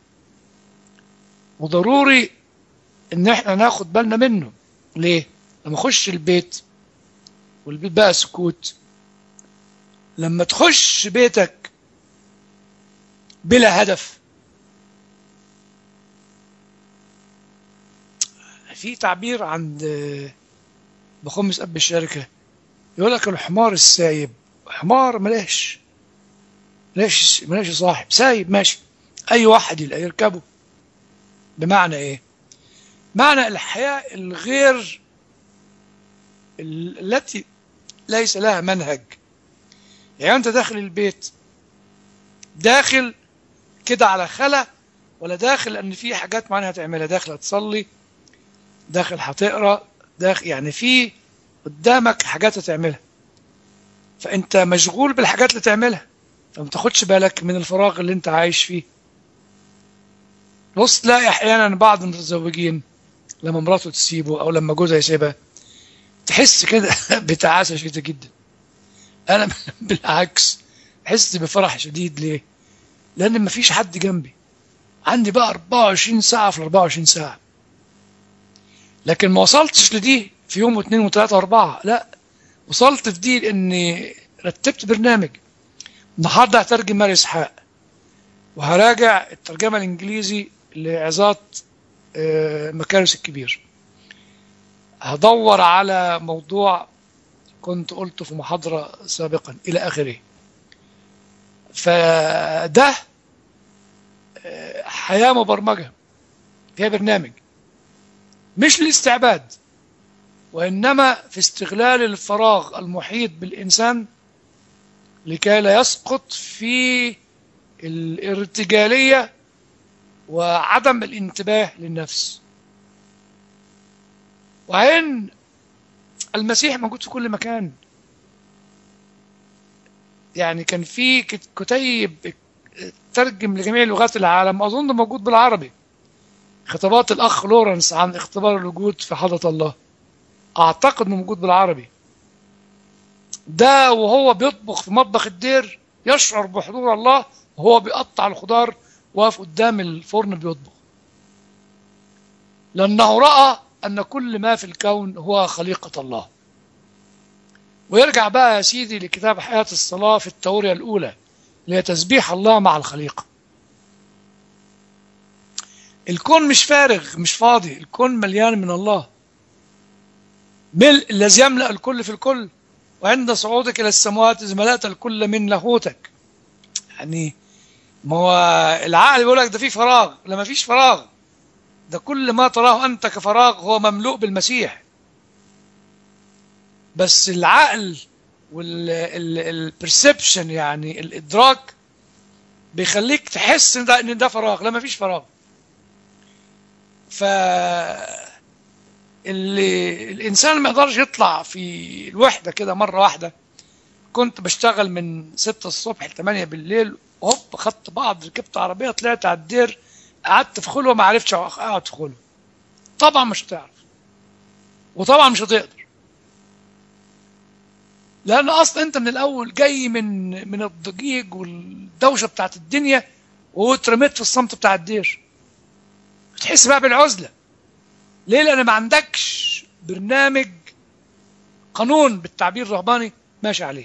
S2: وضروري ان احنا ناخد بالنا منه ليه لما اخش البيت والبيت بقى سكوت لما تخش بيتك بلا هدف في تعبير عند بخمس اب الشركه يقول لك الحمار السايب حمار ملاش ملاش ملاش صاحب سايب ماشي اي واحد يلاقيه يركبه بمعنى ايه معنى الحياه الغير التي ليس لها منهج يعني انت داخل البيت داخل كده على خلا ولا داخل ان في حاجات معينه هتعملها داخل هتصلي داخل هتقرا داخل يعني في قدامك حاجات هتعملها فانت مشغول بالحاجات اللي تعملها فما تاخدش بالك من الفراغ اللي انت عايش فيه بص تلاقي احيانا بعض المتزوجين لما مراته تسيبه او لما جوزها يسيبها تحس كده بتعاسه شديده جدا انا بالعكس احس بفرح شديد ليه لان مفيش حد جنبي عندي بقى 24 ساعه في 24 ساعه لكن ما وصلتش لدي في يوم واثنين وثلاثة واربعة لا وصلت في دي لاني رتبت برنامج النهارده هترجم ماري اسحاق وهراجع الترجمة الانجليزي لعظات آه، مكارس الكبير هدور على موضوع كنت قلته في محاضرة سابقا إلى آخره فده آه، حياة مبرمجة فيها برنامج مش الاستعباد وإنما في استغلال الفراغ المحيط بالإنسان لكي لا يسقط في الارتجالية وعدم الانتباه للنفس وإن المسيح موجود في كل مكان يعني كان في كت- كتيب ترجم لجميع لغات العالم أظن موجود بالعربي خطابات الأخ لورنس عن اختبار الوجود في حضرة الله أعتقد إنه موجود بالعربي ده وهو بيطبخ في مطبخ الدير يشعر بحضور الله وهو بيقطع الخضار واقف قدام الفرن بيطبخ لأنه رأى أن كل ما في الكون هو خليقة الله ويرجع بقى يا سيدي لكتاب حياة الصلاة في التورية الأولى اللي هي تسبيح الله مع الخليقة الكون مش فارغ مش فاضي الكون مليان من الله ملء الذي يملأ الكل في الكل وعند صعودك إلى السماوات إذ ملأت الكل من لاهوتك يعني ما هو العقل بيقول لك ده في فراغ لا ما فيش فراغ ده كل ما تراه أنت كفراغ هو مملوء بالمسيح بس العقل والبرسبشن يعني الإدراك بيخليك تحس ان ده ان ده فراغ لا ما فيش فراغ ف اللي الانسان ما يقدرش يطلع في الوحده كده مره واحده كنت بشتغل من 6 الصبح ل 8 بالليل هوب خدت بعض ركبت عربيه طلعت على الدير قعدت في خلوه ما عرفتش اقعد في خلوه طبعا مش هتعرف وطبعا مش هتقدر لان اصلا انت من الاول جاي من من الضجيج والدوشه بتاعت الدنيا واترميت في الصمت بتاع الدير بتحس بقى بالعزله ليه لان ما عندكش برنامج قانون بالتعبير الرهباني ماشي عليه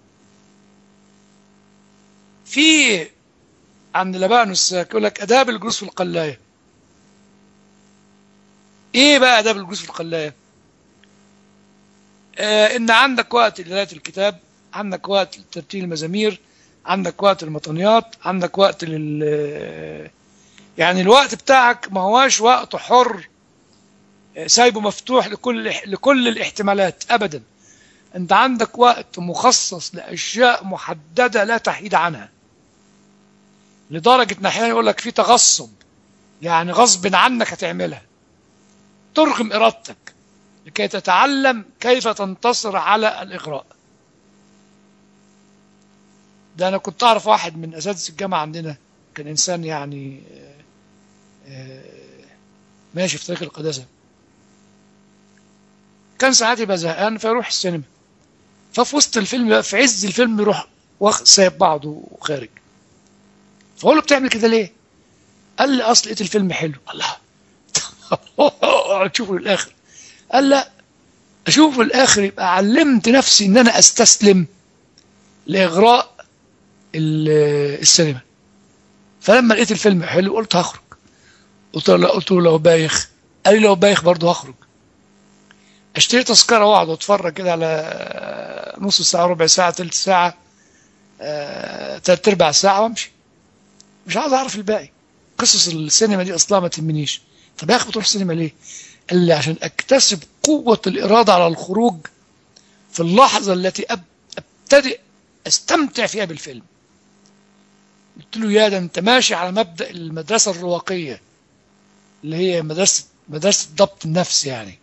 S2: في عند لبانوس يقول لك اداب الجلوس في القلايه ايه بقى اداب الجلوس في القلايه آه ان عندك وقت لقراءه الكتاب عندك وقت لترتيل المزامير عندك وقت للمطنيات عندك وقت لل يعني الوقت بتاعك ما هواش وقت حر سايبه مفتوح لكل لكل الاحتمالات ابدا انت عندك وقت مخصص لاشياء محدده لا تحيد عنها لدرجه ان احيانا يقول لك في تغصب يعني غصب عنك هتعملها ترغم ارادتك لكي تتعلم كيف تنتصر على الاغراء ده انا كنت اعرف واحد من اساتذه الجامعه عندنا كان انسان يعني ماشي في طريق القداسه كان ساعات يبقى زهقان فيروح السينما ففي وسط الفيلم في عز الفيلم يروح واخ سايب بعضه وخارج فقول له بتعمل كده ليه؟ قال لي اصل لقيت الفيلم حلو الله تشوفه للاخر قال لا اشوفه للاخر يبقى علمت نفسي ان انا استسلم لاغراء السينما فلما لقيت الفيلم حلو قلت هخرج قلت له قلت له لو بايخ قال لي لو بايخ برضه هخرج اشتري تذكره واقعد اتفرج كده على نص ساعه ربع ساعه ثلث ساعه ثلاث ارباع ساعه وامشي مش عاوز اعرف الباقي قصص السينما دي اصلا ما تهمنيش طب يا اخي بتروح السينما ليه؟ قال لي عشان اكتسب قوه الاراده على الخروج في اللحظه التي ابتدئ استمتع فيها بالفيلم قلت له يا ده انت ماشي على مبدا المدرسه الرواقيه اللي هي مدرسه مدرسه ضبط النفس يعني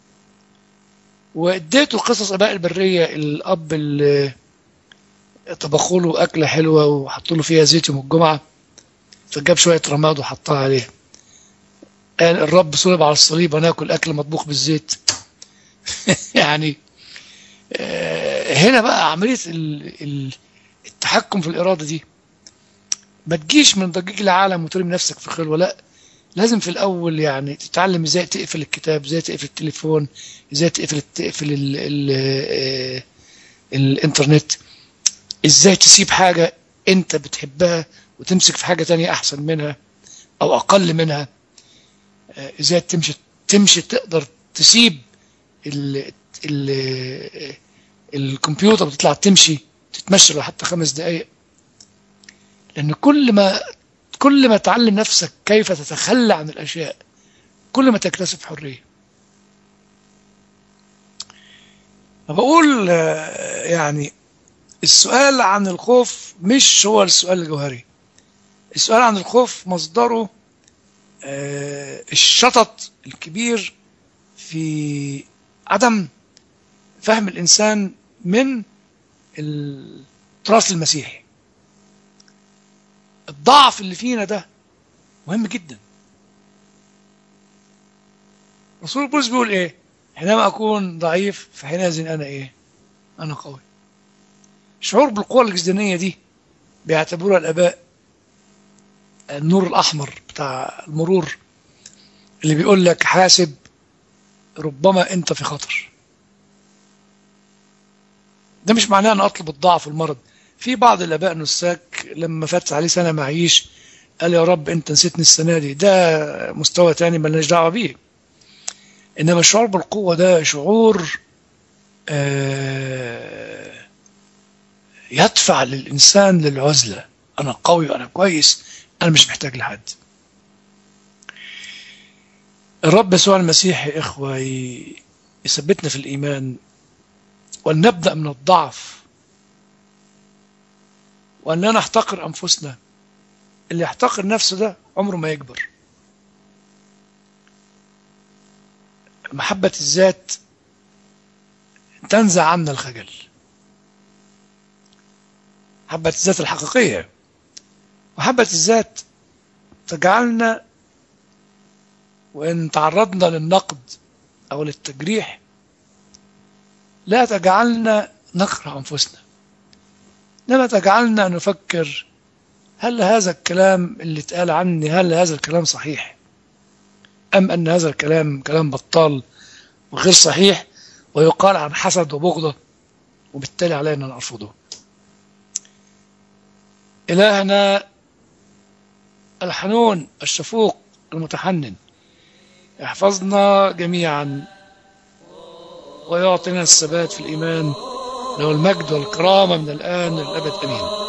S2: واديته قصص اباء البريه الاب اللي طبخوا له اكله حلوه وحطوا له فيها زيت يوم الجمعه فجاب شويه رماد وحطها عليها قال الرب صلب على الصليب وناكل اكل مطبوخ بالزيت يعني هنا بقى عمليه التحكم في الاراده دي ما تجيش من ضجيج العالم وترمي نفسك في خلوه لا لازم في الاول يعني تتعلم ازاي تقفل الكتاب ازاي تقفل التليفون ازاي تقفل تقفل ال ال الانترنت ازاي تسيب حاجه انت بتحبها وتمسك في حاجه تانية احسن منها او اقل منها آه، ازاي تمشي تمشي تقدر تسيب ال ال الكمبيوتر وتطلع تمشي تتمشى لو حتى خمس دقايق لأن كل ما كل ما تعلم نفسك كيف تتخلى عن الأشياء كل ما تكتسب حرية بقول آه، يعني السؤال عن الخوف مش هو السؤال الجوهري السؤال عن الخوف مصدره آه، الشطط الكبير في عدم فهم الإنسان من التراث المسيحي الضعف اللي فينا ده مهم جدا رسول بولس بيقول ايه حينما اكون ضعيف فحينئذ انا ايه انا قوي الشعور بالقوة الجسدانية دي بيعتبروها الاباء النور الاحمر بتاع المرور اللي بيقول لك حاسب ربما انت في خطر ده مش معناه ان اطلب الضعف والمرض في بعض الاباء نساك لما فات عليه سنه معيش قال يا رب انت نسيتني السنه دي ده مستوى تاني ملناش دعوه بيه انما الشعور بالقوه ده شعور آه يدفع للانسان للعزله انا قوي وانا كويس انا مش محتاج لحد الرب يسوع المسيح يا اخوه يثبتنا في الايمان ولنبدا من الضعف وأن لا نحتقر أنفسنا اللي يحتقر نفسه ده عمره ما يكبر محبة الذات تنزع عنا الخجل محبة الذات الحقيقية محبة الذات تجعلنا وإن تعرضنا للنقد أو للتجريح لا تجعلنا نكره أنفسنا لما تجعلنا نفكر هل هذا الكلام اللي اتقال عني هل هذا الكلام صحيح أم أن هذا الكلام كلام بطال وغير صحيح ويقال عن حسد وبغضة وبالتالي علينا أن نرفضه إلهنا الحنون الشفوق المتحنن يحفظنا جميعا ويعطينا الثبات في الإيمان له المجد والكرامة من الآن للأبد أمين